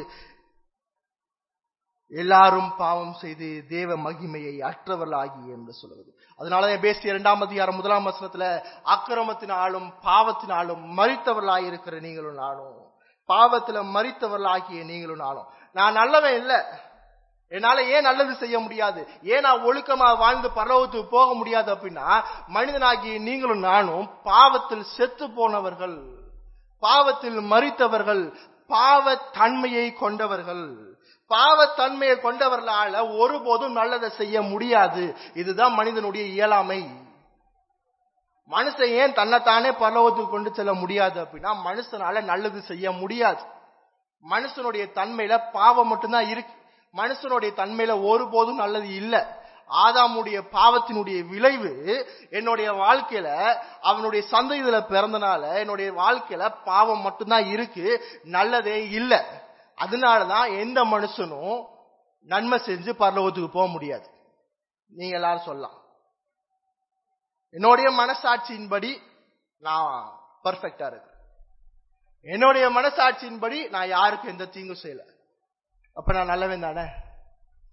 எல்லாரும் பாவம் செய்து தேவ மகிமையை அற்றவர்களாகி என்று சொல்லுவது அதனாலதான் பேசி இரண்டாம் அதிகாரம் முதலாம் வசனத்துல அக்கிரமத்தினாலும் பாவத்தினாலும் மறித்தவர்களாய் இருக்கிற நீங்களும் நானும் பாவத்துல மறித்தவர்களாகிய நீங்களும் நானும் நான் நல்லவன் இல்லை என்னால ஏன் நல்லது செய்ய முடியாது ஏன் நான் ஒழுக்கமா வாழ்ந்து பரலோகத்துக்கு போக முடியாது அப்படின்னா மனிதனாகிய நீங்களும் நானும் பாவத்தில் செத்து போனவர்கள் பாவத்தில் மறித்தவர்கள் பாவ தன்மையை கொண்டவர்கள் பாவத்தன்மையை கொண்டவர்களால ஒருபோதும் நல்லதை செய்ய முடியாது இதுதான் மனிதனுடைய இயலாமை மனுஷன் ஏன் தன்னைத்தானே பரலோகத்துக்கு கொண்டு செல்ல முடியாது அப்படின்னா மனுஷனால நல்லது செய்ய முடியாது மனுஷனுடைய தன்மையில பாவம் மட்டும்தான் இருக்கு மனுஷனுடைய தன்மையில ஒருபோதும் நல்லது இல்லை ஆதாமுடைய பாவத்தினுடைய விளைவு என்னுடைய வாழ்க்கையில அவனுடைய சந்ததியில பிறந்தனால என்னுடைய வாழ்க்கையில பாவம் மட்டும்தான் இருக்கு நல்லதே இல்லை அதனாலதான் எந்த மனுஷனும் நன்மை செஞ்சு பரலோகத்துக்கு போக முடியாது நீங்க எல்லாரும் சொல்லலாம் என்னுடைய மனசாட்சியின்படி நான் பர்ஃபெக்டா இருக்கேன் என்னுடைய மனசாட்சியின்படி நான் யாருக்கும் எந்த தீங்கும் செய்யல அப்ப நான் நல்லவன் தானே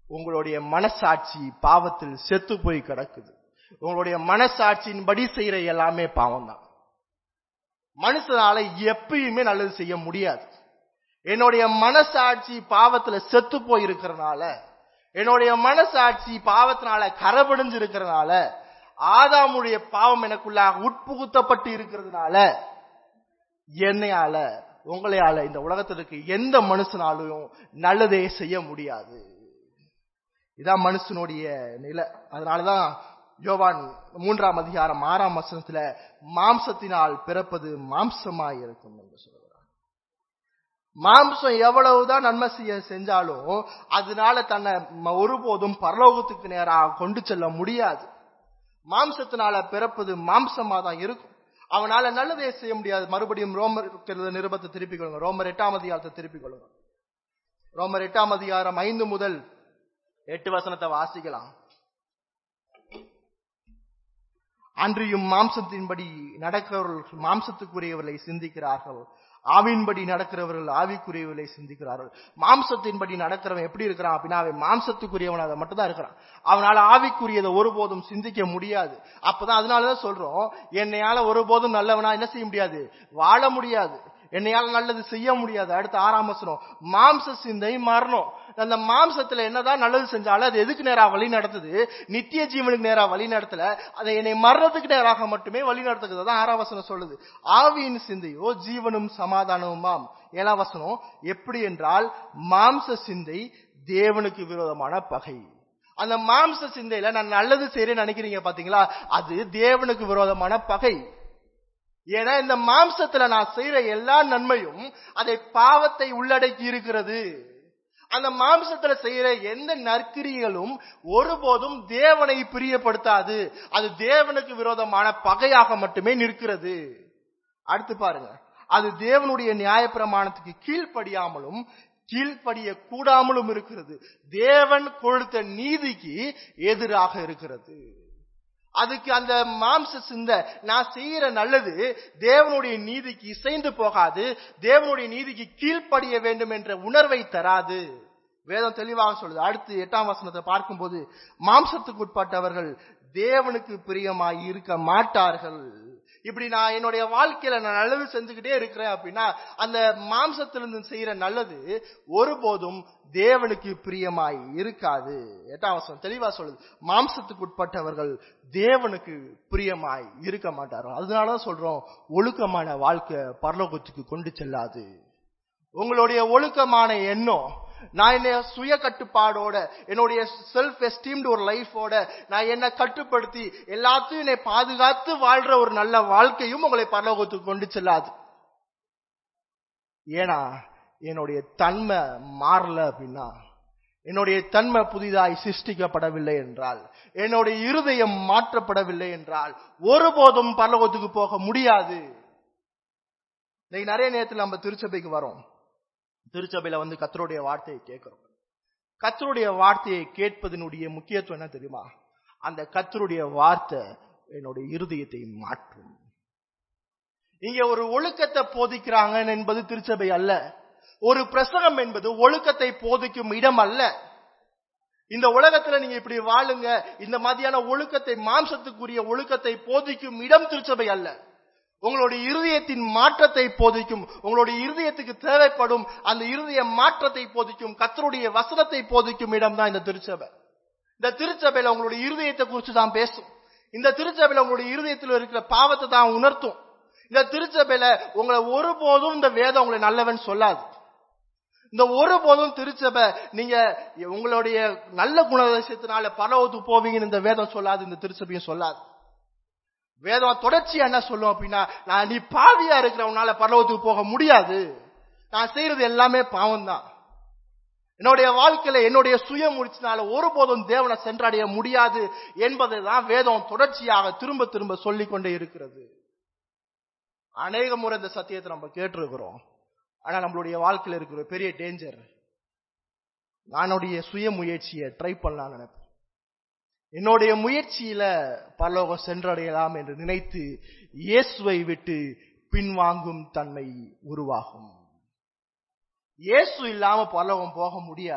உங்களுடைய மனசாட்சி பாவத்தில் செத்து போய் கிடக்குது உங்களுடைய மனசாட்சியின்படி செய்யற எல்லாமே பாவம் தான் மனுஷனால எப்பயுமே நல்லது செய்ய முடியாது என்னுடைய மனசாட்சி பாவத்துல செத்து போய் இருக்கிறனால என்னுடைய மனசாட்சி பாவத்தினால கரபடிஞ்சு இருக்கிறதுனால ஆதாமுடைய பாவம் எனக்குள்ளாக உட்புகுத்தப்பட்டு இருக்கிறதுனால என்னையால உங்களையால இந்த உலகத்தில் இருக்க எந்த மனுஷனாலும் நல்லதே செய்ய முடியாது இதான் மனுஷனுடைய நிலை அதனாலதான் யோவான் மூன்றாம் அதிகாரம் ஆறாம் வசனத்துல மாம்சத்தினால் பிறப்பது மாம்சமாய் இருக்கும் என்று சொல்கிறார் மாம்சம் எவ்வளவுதான் நன்மை செய்ய செஞ்சாலும் அதனால தன்னை ம- ஒருபோதும் பரலோகத்துக்கு நேராக கொண்டு செல்ல முடியாது மாம்சத்தினால பிறப்பது மாம்சமா தான் இருக்கும் அவனால நல்லதே செய்ய முடியாது மறுபடியும் ரோமர் இருக்கிற நிருபத்தை திருப்பிக் கொள்ளுங்க ரோமர் எட்டாம் அதிகாரத்தை திருப்பிக் கொள்ளுங்க ரோமர் எட்டாம் அதிகாரம் ஐந்து முதல் எட்டு வசனத்தை வாசிக்கலாம் அன்றியும் மாம்சத்தின்படி நடக்கிறவர்கள் மாம்சத்துக்குரியவர்களை சிந்திக்கிறார்கள் ஆவின்படி நடக்கிறவர்கள் ஆவிக்குரியவர்களை சிந்திக்கிறார்கள் மாம்சத்தின்படி நடக்கிறவன் எப்படி இருக்கிறான் அப்படின்னா அவன் மாம்சத்துக்குரியவன் அதை மட்டும் தான் இருக்கிறான் அவனால ஆவிக்குரியதை ஒருபோதும் சிந்திக்க முடியாது அப்பதான் அதனாலதான் சொல்றோம் என்னையால ஒருபோதும் நல்லவனா என்ன செய்ய முடியாது வாழ முடியாது என்னையால நல்லது செய்ய முடியாது அடுத்த ஆறாம் வசனம் மாம்ச சிந்தை மரணம் அந்த மாம்சத்துல என்னதான் நல்லது செஞ்சாலும் அது எதுக்கு நேரா வழி நடத்துது நித்திய ஜீவனுக்கு நேரா வழி நடத்தல அதை என்னை மரணத்துக்கு நேராக மட்டுமே வழி நடத்துகிறது தான் ஆறாம் வசனம் சொல்லுது ஆவியின் சிந்தையோ ஜீவனும் சமாதானமுமாம் ஏழாம் வசனம் எப்படி என்றால் மாம்ச சிந்தை தேவனுக்கு விரோதமான பகை அந்த மாம்ச சிந்தையில நான் நல்லது செய்யறேன்னு நினைக்கிறீங்க பாத்தீங்களா அது தேவனுக்கு விரோதமான பகை ஏன்னா இந்த மாம்சத்துல நான் செய்யற எல்லா நன்மையும் அதை பாவத்தை உள்ளடக்கி இருக்கிறது அந்த மாம்சத்துல செய்யற எந்த நற்கிரிகளும் ஒருபோதும் தேவனை பிரியப்படுத்தாது அது தேவனுக்கு விரோதமான பகையாக மட்டுமே நிற்கிறது அடுத்து பாருங்க அது தேவனுடைய நியாயப்பிரமாணத்துக்கு கீழ்ப்படியாமலும் கீழ்ப்படிய கூடாமலும் இருக்கிறது தேவன் கொடுத்த நீதிக்கு எதிராக இருக்கிறது அதுக்கு அந்த மாம்ச சிந்த நான் செய்யற நல்லது தேவனுடைய நீதிக்கு இசைந்து போகாது தேவனுடைய நீதிக்கு கீழ்ப்படிய வேண்டும் என்ற உணர்வை தராது வேதம் தெளிவாக சொல்லுது அடுத்து எட்டாம் வசனத்தை பார்க்கும்போது மாம்சத்துக்கு உட்பட்டவர்கள் தேவனுக்கு பிரியமாய் இருக்க மாட்டார்கள் இப்படி நான் என்னுடைய வாழ்க்கையில நான் நல்லது செஞ்சுக்கிட்டே இருக்கிறேன் அப்படின்னா அந்த மாம்சத்திலிருந்து செய்யற நல்லது ஒருபோதும் தேவனுக்கு பிரியமாய் இருக்காது எட்டாம் வசனம் தெளிவா சொல்லுது மாம்சத்துக்கு உட்பட்டவர்கள் தேவனுக்கு பிரியமாய் இருக்க மாட்டார்கள் அதனாலதான் சொல்றோம் ஒழுக்கமான வாழ்க்கை பரலோகத்துக்கு கொண்டு செல்லாது உங்களுடைய ஒழுக்கமான எண்ணம் நான் என்ன சுய கட்டுப்பாடோட என்னுடைய செல்ஃப் எஸ்டீம்டு ஒரு லைஃபோட நான் என்ன கட்டுப்படுத்தி எல்லாத்தையும் என்னை பாதுகாத்து வாழ்ற ஒரு நல்ல வாழ்க்கையும் உங்களை பரலோகத்துக்கு கொண்டு செல்லாது ஏன்னா என்னுடைய தன்மை மாறல அப்படின்னா என்னுடைய தன்மை புதிதாய் சிருஷ்டிக்கப்படவில்லை என்றால் என்னுடைய இருதயம் மாற்றப்படவில்லை என்றால் ஒருபோதும் பரலோகத்துக்கு போக முடியாது இன்னைக்கு நிறைய நேரத்தில் நம்ம திருச்சபைக்கு வரோம் திருச்சபையில வந்து கத்தருடைய வார்த்தையை கேட்கிறோம் கத்தருடைய வார்த்தையை கேட்பதனுடைய முக்கியத்துவம் என்ன தெரியுமா அந்த கத்தருடைய வார்த்தை என்னுடைய இருதயத்தை மாற்றும் இங்க ஒரு ஒழுக்கத்தை போதிக்கிறாங்க என்பது திருச்சபை அல்ல ஒரு பிரசங்கம் என்பது ஒழுக்கத்தை போதிக்கும் இடம் அல்ல இந்த உலகத்துல நீங்க இப்படி வாழுங்க இந்த மாதிரியான ஒழுக்கத்தை மாம்சத்துக்குரிய ஒழுக்கத்தை போதிக்கும் இடம் திருச்சபை அல்ல உங்களுடைய இருதயத்தின் மாற்றத்தை போதிக்கும் உங்களுடைய இருதயத்துக்கு தேவைப்படும் அந்த இருதய மாற்றத்தை போதிக்கும் கத்தருடைய வசனத்தை போதிக்கும் இடம் தான் இந்த திருச்சபை இந்த திருச்சபையில உங்களுடைய இருதயத்தை குறித்து தான் பேசும் இந்த திருச்சபையில உங்களுடைய இருதயத்தில் இருக்கிற பாவத்தை தான் உணர்த்தும் இந்த திருச்சபையில உங்களை ஒருபோதும் இந்த வேதம் உங்களை நல்லவன் சொல்லாது இந்த ஒருபோதும் திருச்சபை நீங்க உங்களுடைய நல்ல குணதேசத்தினால பரவத்து போவீங்கன்னு இந்த வேதம் சொல்லாது இந்த திருச்சபையும் சொல்லாது வேதம் தொடர்ச்சியா என்ன சொல்லும் அப்படின்னா நான் நீ பாவியா இருக்கிறவனால பரலோகத்துக்கு போக முடியாது நான் செய்யறது எல்லாமே பாவம் தான் என்னுடைய வாழ்க்கையில என்னுடைய சுய முடிச்சினால ஒருபோதும் தேவனை சென்றடைய முடியாது என்பதை தான் வேதம் தொடர்ச்சியாக திரும்ப திரும்ப சொல்லிக் கொண்டே இருக்கிறது அநேக முறை இந்த சத்தியத்தை நம்ம கேட்டிருக்கிறோம் ஆனா நம்மளுடைய வாழ்க்கையில இருக்கிற பெரிய டேஞ்சர் நானுடைய சுய முயற்சியை ட்ரை பண்ணலாம் நினைப்பேன் என்னுடைய முயற்சியில பரலோகம் சென்றடையலாம் என்று நினைத்து இயேசுவை விட்டு பின்வாங்கும் தன்மை உருவாகும் இயேசு இல்லாம பரலோகம் போக முடியாது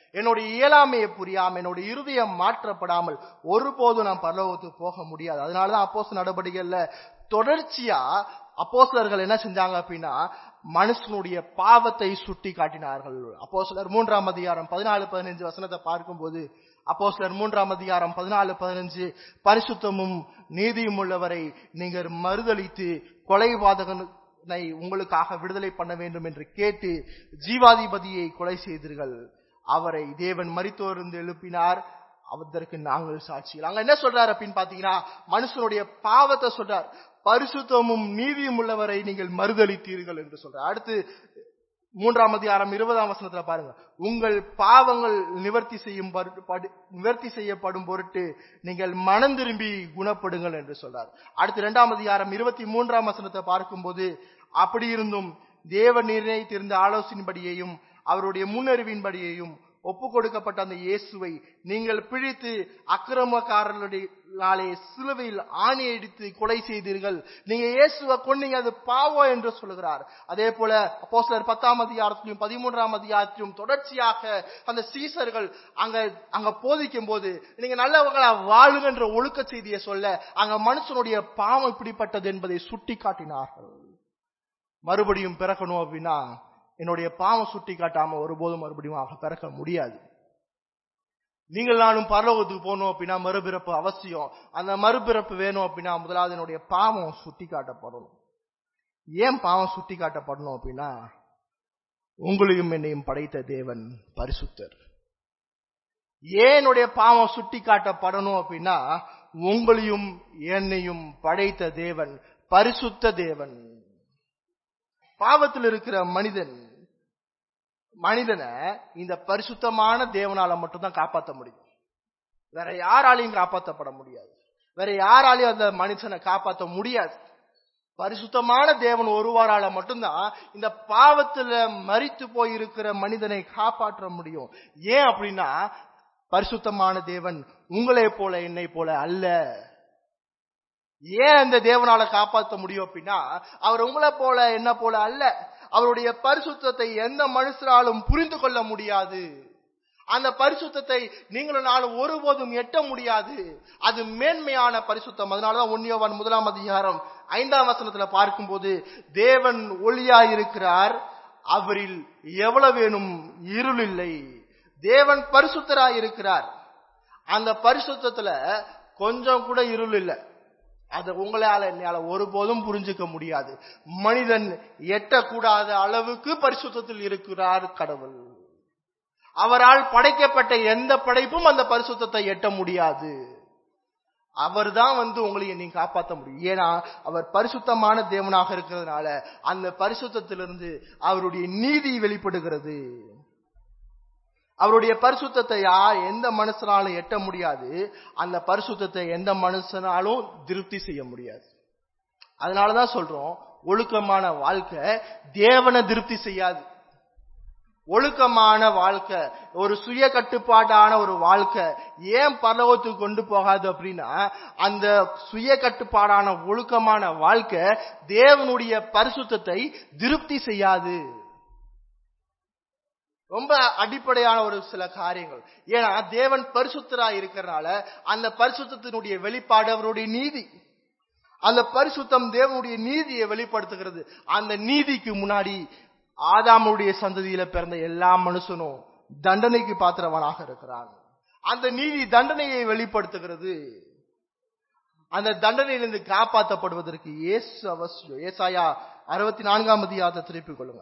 என்னுடைய இயலாமையை புரியாம என்னுடைய இருதயம் மாற்றப்படாமல் ஒருபோதும் நான் பரலோகத்துக்கு போக முடியாது அதனாலதான் அப்போஸ் நடவடிக்கைகள்ல தொடர்ச்சியா அப்போஸ்தலர்கள் என்ன செஞ்சாங்க அப்படின்னா மனுஷனுடைய பாவத்தை சுட்டி காட்டினார்கள் அப்போஸ்தலர் மூன்றாம் அதிகாரம் பதினாலு பதினஞ்சு வசனத்தை பார்க்கும்போது அப்போஸ்தலர் மூன்றாம் அதிகாரம் பதினாலு பதினஞ்சு பரிசுத்தமும் நீதியும் உள்ளவரை நீங்கள் மறுதளித்து கொலைபாதகனை உங்களுக்காக விடுதலை பண்ண வேண்டும் என்று கேட்டு ஜீவாதிபதியை கொலை செய்தீர்கள் அவரை தேவன் மரித்தோர்ந்து எழுப்பினார் அதற்கு நாங்கள் சாட்சிகள் அங்க என்ன சொல்றாரு அப்படின்னு பாத்தீங்கன்னா மனுஷனுடைய பாவத்தை சொல்றார் பரிசுத்தமும் நீதியும் உள்ளவரை நீங்கள் மறுதளித்தீர்கள் என்று சொல்றார் அடுத்து மூன்றாம் அதிகாரம் இருபதாம் வசனத்துல பாருங்க உங்கள் பாவங்கள் நிவர்த்தி செய்யும் பரு- படு- நிவர்த்தி செய்யப்படும் பொருட்டு நீங்கள் மனம் திரும்பி குணப்படுங்கள் என்று சொல்றார் அடுத்து இரண்டாம் அதிகாரம் இருபத்தி மூன்றாம் வசனத்தை பார்க்கும்போது அப்படி இருந்தும் தேவ நிர்ணயித்திருந்த ஆலோசனைப்படியையும் அவருடைய முன்னறிவின்படியையும் ஒப்பு கொடுக்கப்பட்ட அந்த இயேசுவை நீங்கள் பிழித்து அக்கிரமக்காரர்களாலே சிலுவையில் ஆணி அடித்து கொலை செய்தீர்கள் நீங்க இயேசுவை கொன்னீங்க அது பாவம் என்று சொல்லுகிறார் அதே போல அப்போஸ்தலர் பத்தாம் அதிகாரத்திலும் பதிமூன்றாம் அதிகாரத்திலும் தொடர்ச்சியாக அந்த சீசர்கள் அங்க அங்க போதிக்கும் போது நீங்க நல்லவங்களா வாழுங்கன்ற ஒழுக்க செய்தியை சொல்ல அங்க மனுஷனுடைய பாவம் இப்படிப்பட்டது என்பதை சுட்டி காட்டினார்கள் மறுபடியும் பிறக்கணும் அப்படின்னா என்னுடைய பாவம் சுட்டி காட்டாம ஒருபோதும் மறுபடியும் ஆக பிறக்க முடியாது நீங்கள் நானும் பரலோகத்துக்கு போகணும் அப்படின்னா மறுபிறப்பு அவசியம் அந்த மறுபிறப்பு வேணும் அப்படின்னா முதலாவது என்னுடைய பாவம் சுட்டி காட்டப்படணும் ஏன் பாவம் சுட்டி காட்டப்படணும் அப்படின்னா உங்களையும் என்னையும் படைத்த தேவன் பரிசுத்தர் ஏன் என்னுடைய பாவம் சுட்டி காட்டப்படணும் அப்படின்னா உங்களையும் என்னையும் படைத்த தேவன் பரிசுத்த தேவன் பாவத்தில் இருக்கிற மனிதன் மனிதனை இந்த பரிசுத்தமான தேவனால மட்டும்தான் காப்பாற்ற முடியும் வேற யாராலையும் காப்பாற்றப்பட முடியாது வேற யாராலையும் அந்த மனுஷனை காப்பாற்ற முடியாது பரிசுத்தமான தேவன் ஒருவரால மட்டும்தான் இந்த பாவத்துல மரித்து போயிருக்கிற மனிதனை காப்பாற்ற முடியும் ஏன் அப்படின்னா பரிசுத்தமான தேவன் உங்களை போல என்னை போல அல்ல ஏன் அந்த தேவனால காப்பாற்ற முடியும் அப்படின்னா அவர் உங்களை போல என்ன போல அல்ல அவருடைய பரிசுத்தத்தை எந்த மனுஷராலும் புரிந்து கொள்ள முடியாது அந்த பரிசுத்தத்தை நீங்களும் நானும் ஒருபோதும் எட்ட முடியாது அது மேன்மையான பரிசுத்தம் அதனாலதான் ஒன்னியவன் முதலாம் அதிகாரம் ஐந்தாம் வசனத்துல பார்க்கும்போது தேவன் ஒளியாயிருக்கிறார் அவரில் எவ்வளவேனும் இருள் இல்லை தேவன் பரிசுத்தராயிருக்கிறார் அந்த பரிசுத்தத்துல கொஞ்சம் கூட இருள் இல்லை அதை உங்களால என்னால ஒருபோதும் புரிஞ்சுக்க முடியாது மனிதன் எட்டக்கூடாத அளவுக்கு பரிசுத்தத்தில் இருக்கிறார் கடவுள் அவரால் படைக்கப்பட்ட எந்த படைப்பும் அந்த பரிசுத்தத்தை எட்ட முடியாது அவர்தான் வந்து உங்களை நீங்க காப்பாற்ற முடியும் ஏன்னா அவர் பரிசுத்தமான தேவனாக இருக்கிறதுனால அந்த பரிசுத்தத்திலிருந்து அவருடைய நீதி வெளிப்படுகிறது அவருடைய பரிசுத்தத்தை யார் எந்த மனுஷனாலும் எட்ட முடியாது அந்த பரிசுத்தத்தை எந்த மனுஷனாலும் திருப்தி செய்ய முடியாது அதனாலதான் சொல்றோம் ஒழுக்கமான வாழ்க்கை தேவனை திருப்தி செய்யாது ஒழுக்கமான வாழ்க்கை ஒரு சுய கட்டுப்பாட்டான ஒரு வாழ்க்கை ஏன் பரலோகத்துக்கு கொண்டு போகாது அப்படின்னா அந்த சுய கட்டுப்பாடான ஒழுக்கமான வாழ்க்கை தேவனுடைய பரிசுத்தத்தை திருப்தி செய்யாது ரொம்ப அடிப்படையான ஒரு சில காரியங்கள் ஏன்னா தேவன் பரிசுத்தரா இருக்கிறனால அந்த பரிசுத்தத்தினுடைய வெளிப்பாடு அவருடைய நீதி அந்த பரிசுத்தம் தேவனுடைய நீதியை வெளிப்படுத்துகிறது அந்த நீதிக்கு முன்னாடி ஆதாமுடைய சந்ததியில பிறந்த எல்லா மனுஷனும் தண்டனைக்கு பாத்திரவனாக இருக்கிறான் அந்த நீதி தண்டனையை வெளிப்படுத்துகிறது அந்த தண்டனையிலிருந்து காப்பாற்றப்படுவதற்கு இயேசு அவசியம் ஏசாயா அறுபத்தி நான்காம் அதிகாரத்தை திருப்பிக் கொள்ளுங்க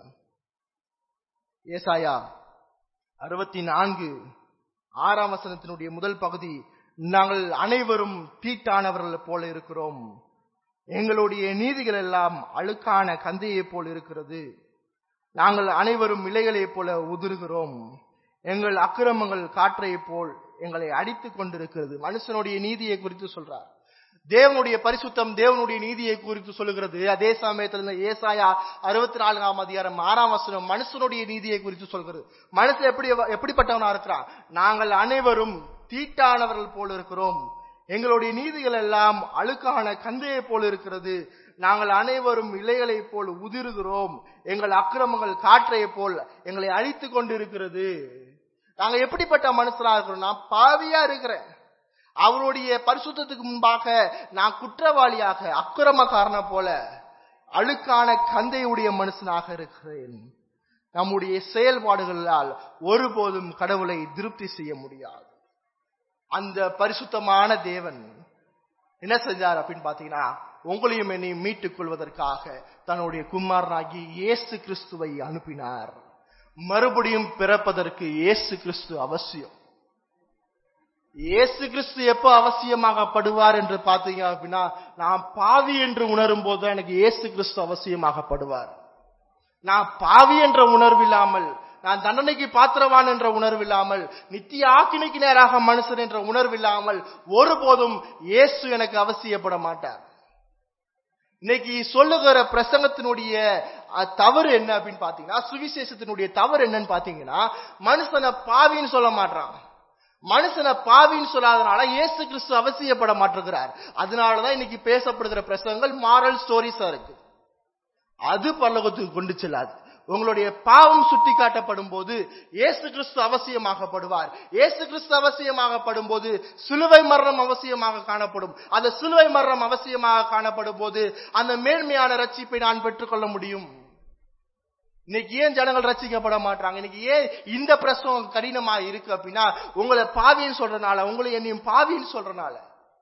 ஏசாயா அறுபத்தி நான்கு ஆறாம் வசனத்தினுடைய முதல் பகுதி நாங்கள் அனைவரும் தீட்டானவர்கள் போல இருக்கிறோம் எங்களுடைய நீதிகள் எல்லாம் அழுக்கான கந்தையைப் போல் இருக்கிறது நாங்கள் அனைவரும் இலைகளைப் போல உதிர்கிறோம் எங்கள் அக்கிரமங்கள் காற்றைப் போல் எங்களை அடித்துக் கொண்டிருக்கிறது மனுஷனுடைய நீதியை குறித்து சொல்றார் தேவனுடைய பரிசுத்தம் தேவனுடைய நீதியை குறித்து சொல்லுகிறது அதே சமயத்தில் இந்த ஏசாயா அறுபத்தி நான்காம் அதிகாரம் ஆறாம் வசனம் மனுஷனுடைய நீதியை குறித்து சொல்கிறது மனுஷன் எப்படி எப்படிப்பட்டவனா இருக்கிறான் நாங்கள் அனைவரும் தீட்டானவர்கள் போல இருக்கிறோம் எங்களுடைய நீதிகள் எல்லாம் அழுக்கான கந்தையை போல் இருக்கிறது நாங்கள் அனைவரும் இலைகளைப் போல் உதிர்கிறோம் எங்கள் அக்கிரமங்கள் காற்றைப் போல் எங்களை அழித்துக் கொண்டிருக்கிறது நாங்க எப்படிப்பட்ட மனுஷனா இருக்கிறோம் நான் பாவியா இருக்கிறேன் அவருடைய பரிசுத்தத்துக்கு முன்பாக நான் குற்றவாளியாக அக்கிரமக்காரன போல அழுக்கான கந்தையுடைய மனுஷனாக இருக்கிறேன் நம்முடைய செயல்பாடுகளால் ஒருபோதும் கடவுளை திருப்தி செய்ய முடியாது அந்த பரிசுத்தமான தேவன் என்ன செஞ்சார் அப்படின்னு பாத்தீங்கன்னா உங்களையும் என்னையும் மீட்டுக் கொள்வதற்காக தன்னுடைய குமாரனாகி இயேசு கிறிஸ்துவை அனுப்பினார் மறுபடியும் பிறப்பதற்கு இயேசு கிறிஸ்து அவசியம் இயேசு கிறிஸ்து எப்போ அவசியமாகப்படுவார் என்று பார்த்தீங்க அப்படின்னா நான் பாவி என்று உணரும் போது எனக்கு இயேசு கிறிஸ்து அவசியமாகப்படுவார் நான் பாவி என்ற உணர்வில்லாமல் நான் தண்டனைக்கு பாத்திரவான் என்ற உணர்வில்லாமல் நித்திய ஆக்கினைக்கு நேராக மனுஷன் என்ற உணர்வில்லாமல் ஒருபோதும் இயேசு எனக்கு அவசியப்பட மாட்டார் இன்னைக்கு சொல்லுகிற பிரசங்கத்தினுடைய அஹ், தவறு என்ன அப்படின்னு பாத்தீங்கன்னா சுவிசேஷத்தினுடைய தவறு என்னன்னு பாத்தீங்கன்னா மனுஷனை பாவின்னு சொல்ல மாட்டான் மனுஷனை பாவின்னு சொல்லாதனால இயேசு கிறிஸ்து அவசியப்பட மாட்டிருக்கிறார் அதனாலதான் இன்னைக்கு பேசப்படுகிற பிரசங்கங்கள் மாரல் ஸ்டோரிஸா இருக்கு அது பல்லவத்துக்கு கொண்டு செல்லாது உங்களுடைய பாவம் சுட்டி காட்டப்படும் போது இயேசு கிறிஸ்து அவசியமாகப்படுவார் இயேசு கிறிஸ்து அவசியமாகப்படும் போது சிலுவை மரணம் அவசியமாக காணப்படும் அந்த சிலுவை மரணம் அவசியமாக காணப்படும் போது அந்த மேன்மையான ரட்சிப்பை நான் பெற்றுக்கொள்ள முடியும் இன்னைக்கு ஏன் ஜனங்கள் ரட்சிக்கப்பட மாட்டாங்க இன்னைக்கு ஏன் இந்த பிரசவம் கடினமா இருக்கு அப்படின்னா உங்களை பாவின்னு சொல்றனால உங்களை என்னையும் பாவின்னு சொல்றனால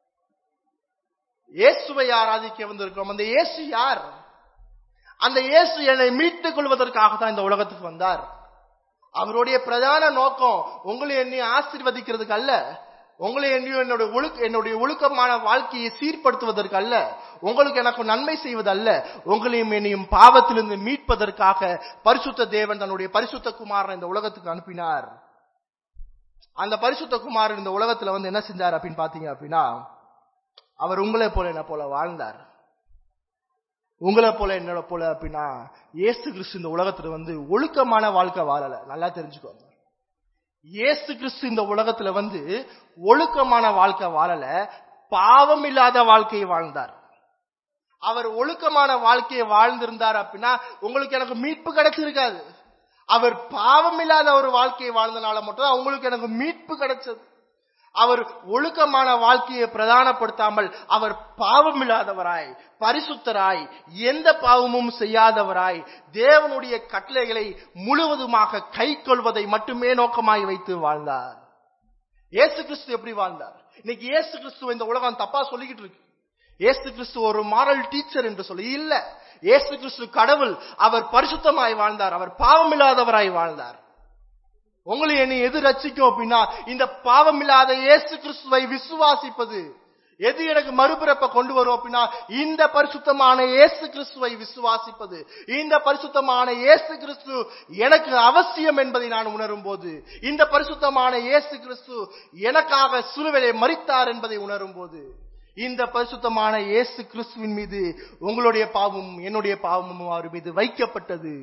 இயேசுவை ஆராதிக்க வந்திருக்கிறோம் அந்த இயேசு யார் அந்த இயேசு என்னை மீட்டுக் கொள்வதற்காக தான் இந்த உலகத்துக்கு வந்தார் அவருடைய பிரதான நோக்கம் உங்களை என்னை ஆசீர்வதிக்கிறதுக்கு அல்ல உங்களை என்னையும் என்னுடைய ஒழுக்க என்னுடைய ஒழுக்கமான வாழ்க்கையை சீர்படுத்துவதற்கு அல்ல உங்களுக்கு எனக்கு நன்மை செய்வதல்ல உங்களையும் என்னையும் பாவத்திலிருந்து மீட்பதற்காக பரிசுத்த தேவன் தன்னுடைய பரிசுத்த குமாரன் இந்த உலகத்துக்கு அனுப்பினார் அந்த பரிசுத்த குமாரன் இந்த உலகத்துல வந்து என்ன செஞ்சார் அப்படின்னு பாத்தீங்க அப்படின்னா அவர் உங்களை போல என்ன போல வாழ்ந்தார் உங்களை போல என்னோட போல அப்படின்னா இயேசு கிறிஸ்து இந்த உலகத்துல வந்து ஒழுக்கமான வாழ்க்கை வாழல நல்லா தெரிஞ்சுக்கோங்க இயேசு கிறிஸ்து இந்த உலகத்துல வந்து ஒழுக்கமான வாழ்க்கை வாழல பாவம் இல்லாத வாழ்க்கையை வாழ்ந்தார் அவர் ஒழுக்கமான வாழ்க்கையை வாழ்ந்திருந்தார் அப்படின்னா உங்களுக்கு எனக்கு மீட்பு கிடைச்சிருக்காது அவர் பாவம் இல்லாத ஒரு வாழ்க்கையை வாழ்ந்தனால மட்டும் உங்களுக்கு எனக்கு மீட்பு கிடைச்சது அவர் ஒழுக்கமான வாழ்க்கையை பிரதானப்படுத்தாமல் அவர் பாவமில்லாதவராய் பரிசுத்தராய் எந்த பாவமும் செய்யாதவராய் தேவனுடைய கட்டளைகளை முழுவதுமாக கை கொள்வதை மட்டுமே நோக்கமாய் வைத்து வாழ்ந்தார் இயேசு கிறிஸ்து எப்படி வாழ்ந்தார் இன்னைக்கு இயேசு கிறிஸ்து இந்த உலகம் தப்பா சொல்லிக்கிட்டு இருக்கு இயேசு கிறிஸ்து ஒரு மாரல் டீச்சர் என்று சொல்லி இல்ல இயேசு கிறிஸ்து கடவுள் அவர் பரிசுத்தமாய் வாழ்ந்தார் அவர் பாவமில்லாதவராய் வாழ்ந்தார் உங்களை என்னை எது ரட்சிக்கும் அப்படின்னா இந்த பாவமில்லாத இயேசு கிறிஸ்துவை விசுவாசிப்பது எது எனக்கு மறுபிறப்ப கொண்டு வரும் அப்படின்னா இந்த பரிசுத்தமான இயேசு கிறிஸ்துவை விசுவாசிப்பது இந்த பரிசுத்தமான இயேசு கிறிஸ்து எனக்கு அவசியம் என்பதை நான் உணரும் போது இந்த பரிசுத்தமான இயேசு கிறிஸ்து எனக்காக சிலுவையை மறித்தார் என்பதை உணரும் போது இந்த பரிசுத்தமான இயேசு கிறிஸ்துவின் மீது உங்களுடைய பாவமும் என்னுடைய பாவமும் அவர் மீது வைக்கப்பட்டது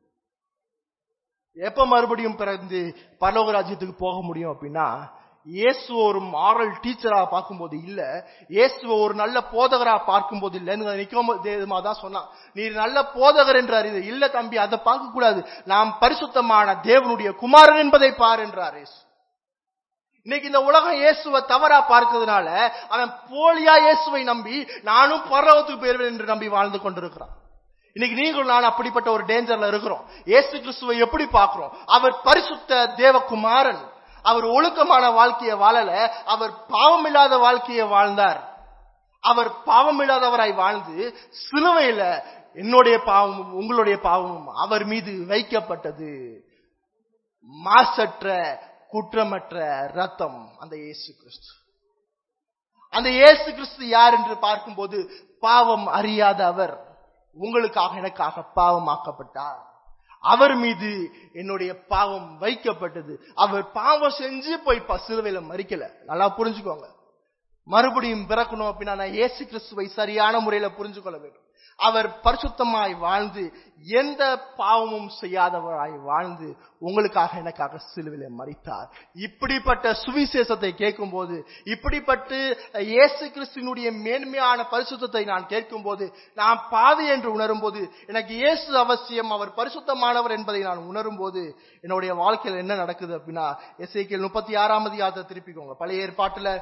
எப்ப மறுபடியும் பிறந்து பரலோக ராஜ்யத்துக்கு போக முடியும் அப்படின்னா இயேசு ஒரு மாரல் டீச்சரா பார்க்கும்போது இல்ல இயேசுவை ஒரு நல்ல போதகரா பார்க்கும்போது இல்ல நிக்கோமா தான் சொன்னான் நீ நல்ல போதகர் என்று அறிது இல்ல தம்பி அதை பார்க்க கூடாது நாம் பரிசுத்தமான தேவனுடைய குமாரன் என்பதை பார் என்றார் இயேசு இன்னைக்கு இந்த உலகம் இயேசுவை தவறா பார்க்கிறதுனால அவன் போலியா இயேசுவை நம்பி நானும் பரலோகத்துக்கு போயிருவேன் என்று நம்பி வாழ்ந்து கொண்டிருக்கிறான் இன்னைக்கு நீங்களும் நான் அப்படிப்பட்ட ஒரு டேஞ்சர்ல இருக்கிறோம் இயேசு கிறிஸ்துவை எப்படி பார்க்கிறோம் அவர் பரிசுத்த தேவகுமாரன் அவர் ஒழுக்கமான வாழ்க்கையை வாழல அவர் பாவமில்லாத வாழ்க்கையை வாழ்ந்தார் அவர் பாவமில்லாதவராய் வாழ்ந்து சிலுவையில என்னுடைய பாவமும் உங்களுடைய பாவமும் அவர் மீது வைக்கப்பட்டது மாசற்ற குற்றமற்ற ரத்தம் அந்த இயேசு கிறிஸ்து அந்த இயேசு கிறிஸ்து யார் என்று பார்க்கும்போது பாவம் அறியாத அவர் உங்களுக்காக எனக்காக பாவமாக்கப்பட்டார் அவர் மீது என்னுடைய பாவம் வைக்கப்பட்டது அவர் பாவம் செஞ்சு போய் சிலுவையில மறிக்கல நல்லா புரிஞ்சுக்கோங்க மறுபடியும் பிறக்கணும் அப்படின்னா நான் இயேசு கிறிஸ்துவை சரியான முறையில புரிஞ்சு கொள்ள வேண்டும் அவர் பரிசுத்தமாய் வாழ்ந்து எந்த பாவமும் செய்யாதவராய் வாழ்ந்து உங்களுக்காக எனக்காக சிலுவிலே மறித்தார் இப்படிப்பட்ட சுவிசேஷத்தை கேட்கும்போது இப்படிப்பட்டு இயேசு கிறிஸ்துவினுடைய மேன்மையான பரிசுத்தத்தை நான் கேட்கும்போது நான் பாவி என்று உணரும்போது எனக்கு இயேசு அவசியம் அவர் பரிசுத்தமானவர் என்பதை நான் உணரும்போது என்னுடைய வாழ்க்கையில் என்ன நடக்குது அப்படின்னா எஸ்ஐக்கியல் முப்பத்தி ஆறாம் அதிகாரத்தை திருப்பிக்கோங்க பழைய ஏற்பாட்டுல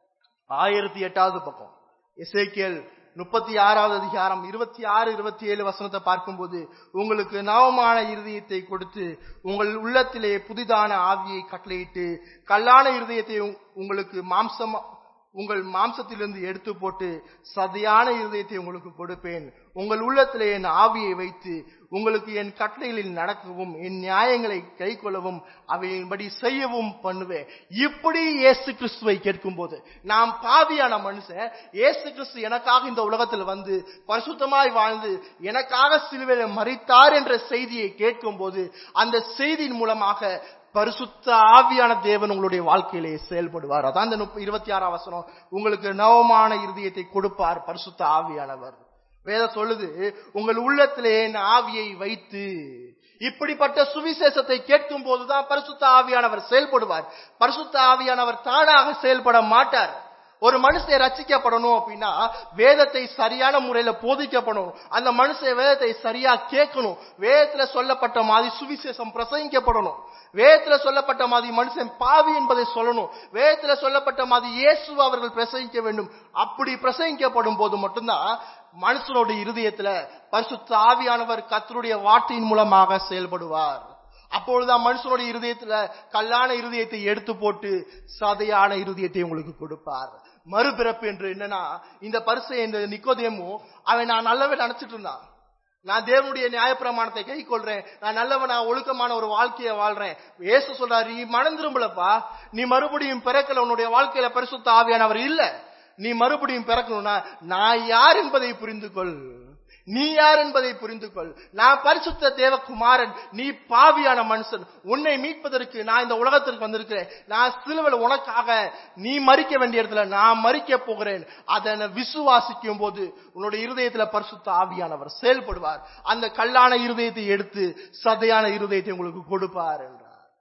ஆயிரத்தி எட்டாவது பக்கம் எஸ்ஐக்கியல் முப்பத்தி ஆறாவது அதிகாரம் இருபத்தி ஆறு இருபத்தி ஏழு வசனத்தை பார்க்கும்போது உங்களுக்கு நவமான இருதயத்தை கொடுத்து உங்கள் உள்ளத்திலே புதிதான ஆவியை கட்டளையிட்டு கல்லான இருதயத்தை உங்- உங்களுக்கு மாம்சம் உங்கள் மாம்சத்திலிருந்து எடுத்து போட்டு சதையான இருதயத்தை உங்களுக்கு கொடுப்பேன் உங்கள் உள்ளத்திலே என் ஆவியை வைத்து உங்களுக்கு என் கட்டளைகளில் நடக்கவும் என் நியாயங்களை கைக்கொள்ளவும் அவையின்படி செய்யவும் பண்ணுவேன் இப்படி இயேசு கிறிஸ்துவை கேட்கும்போது நாம் பாவியான மனுஷன் இயேசு கிறிஸ்து எனக்காக இந்த உலகத்தில் வந்து பரிசுத்தமாய் வாழ்ந்து எனக்காக சிலுவையில் மறித்தார் என்ற செய்தியை கேட்கும்போது அந்த செய்தியின் மூலமாக பரிசுத்த ஆவியான தேவன் உங்களுடைய வாழ்க்கையிலே செயல்படுவார் அதான் இந்த முப்ப- இருபத்தி ஆறாம் வசனம் உங்களுக்கு நவமான இருதயத்தை கொடுப்பார் பரிசுத்த ஆவியானவர் வேதம் சொல்லுது உங்கள் உள்ளத்திலே என் ஆவியை வைத்து இப்படிப்பட்ட சுவிசேஷத்தை கேட்கும் போதுதான் பரிசுத்த ஆவியானவர் செயல்படுவார் பரிசுத்த ஆவியானவர் தானாக செயல்பட மாட்டார் ஒரு மனுஷன் ரச்சிக்கப்படணும் அப்படின்னா வேதத்தை சரியான முறையில போதிக்கப்படணும் அந்த மனுஷன் வேதத்தை சரியா கேட்கணும் வேதத்துல சொல்லப்பட்ட மாதிரி சுவிசேஷம் பிரசங்கிக்கப்படணும் வேதத்துல சொல்லப்பட்ட மாதிரி மனுஷன் பாவி என்பதை சொல்லணும் வேதத்துல சொல்லப்பட்ட மாதிரி இயேசு அவர்கள் பிரசங்கிக்க வேண்டும் அப்படி பிரசங்கிக்கப்படும் போது மட்டும்தான் மனுஷனோட இருதயத்துல பரிசுத்த ஆவியானவர் கர்த்தருடைய வார்த்தையின் மூலமாக செயல்படுவார் அப்பொழுதுதான் மனுஷனுடைய இருதயத்துல கல்லான இருதயத்தை எடுத்து போட்டு சதையான இருதயத்தை உங்களுக்கு கொடுப்பார் மறுபிறப்பு என்று என்னன்னா இந்த பரிசை இந்த நிக்கோதேமும் அவன் நான் நல்லவன் நினைச்சிட்டு இருந்தான் நான் தேவனுடைய நியாயப்பிரமாணத்தை கை கொள்றேன் நான் நல்லவனா ஒழுக்கமான ஒரு வாழ்க்கையை வாழ்றேன் இயேசு சொல்றாரு நீ மனம் திரும்பலப்பா நீ மறுபடியும் பிறக்கல உன்னுடைய வாழ்க்கையில பரிசுத்த ஆவியானவர் இல்ல நீ மறுபடியும் பிறக்கணும்னா நான் யார் என்பதை புரிந்து கொள் நீ யார் என்பதை புரிந்து கொள் நான் பரிசுத்த தேவகுமாரன் நீ பாவியான மனுஷன் உன்னை மீட்பதற்கு நான் இந்த உலகத்திற்கு வந்திருக்கிறேன் நான் சிலுவையில் உனக்காக நீ மறிக்க வேண்டிய இடத்துல நான் மறிக்க போகிறேன் அதை நான் விசுவாசிக்கும் போது உன்னுடைய இருதயத்துல பரிசுத்த ஆவியானவர் செயல்படுவார் அந்த கல்லான இருதயத்தை எடுத்து சதையான இருதயத்தை உங்களுக்கு கொடுப்பார் என்றார்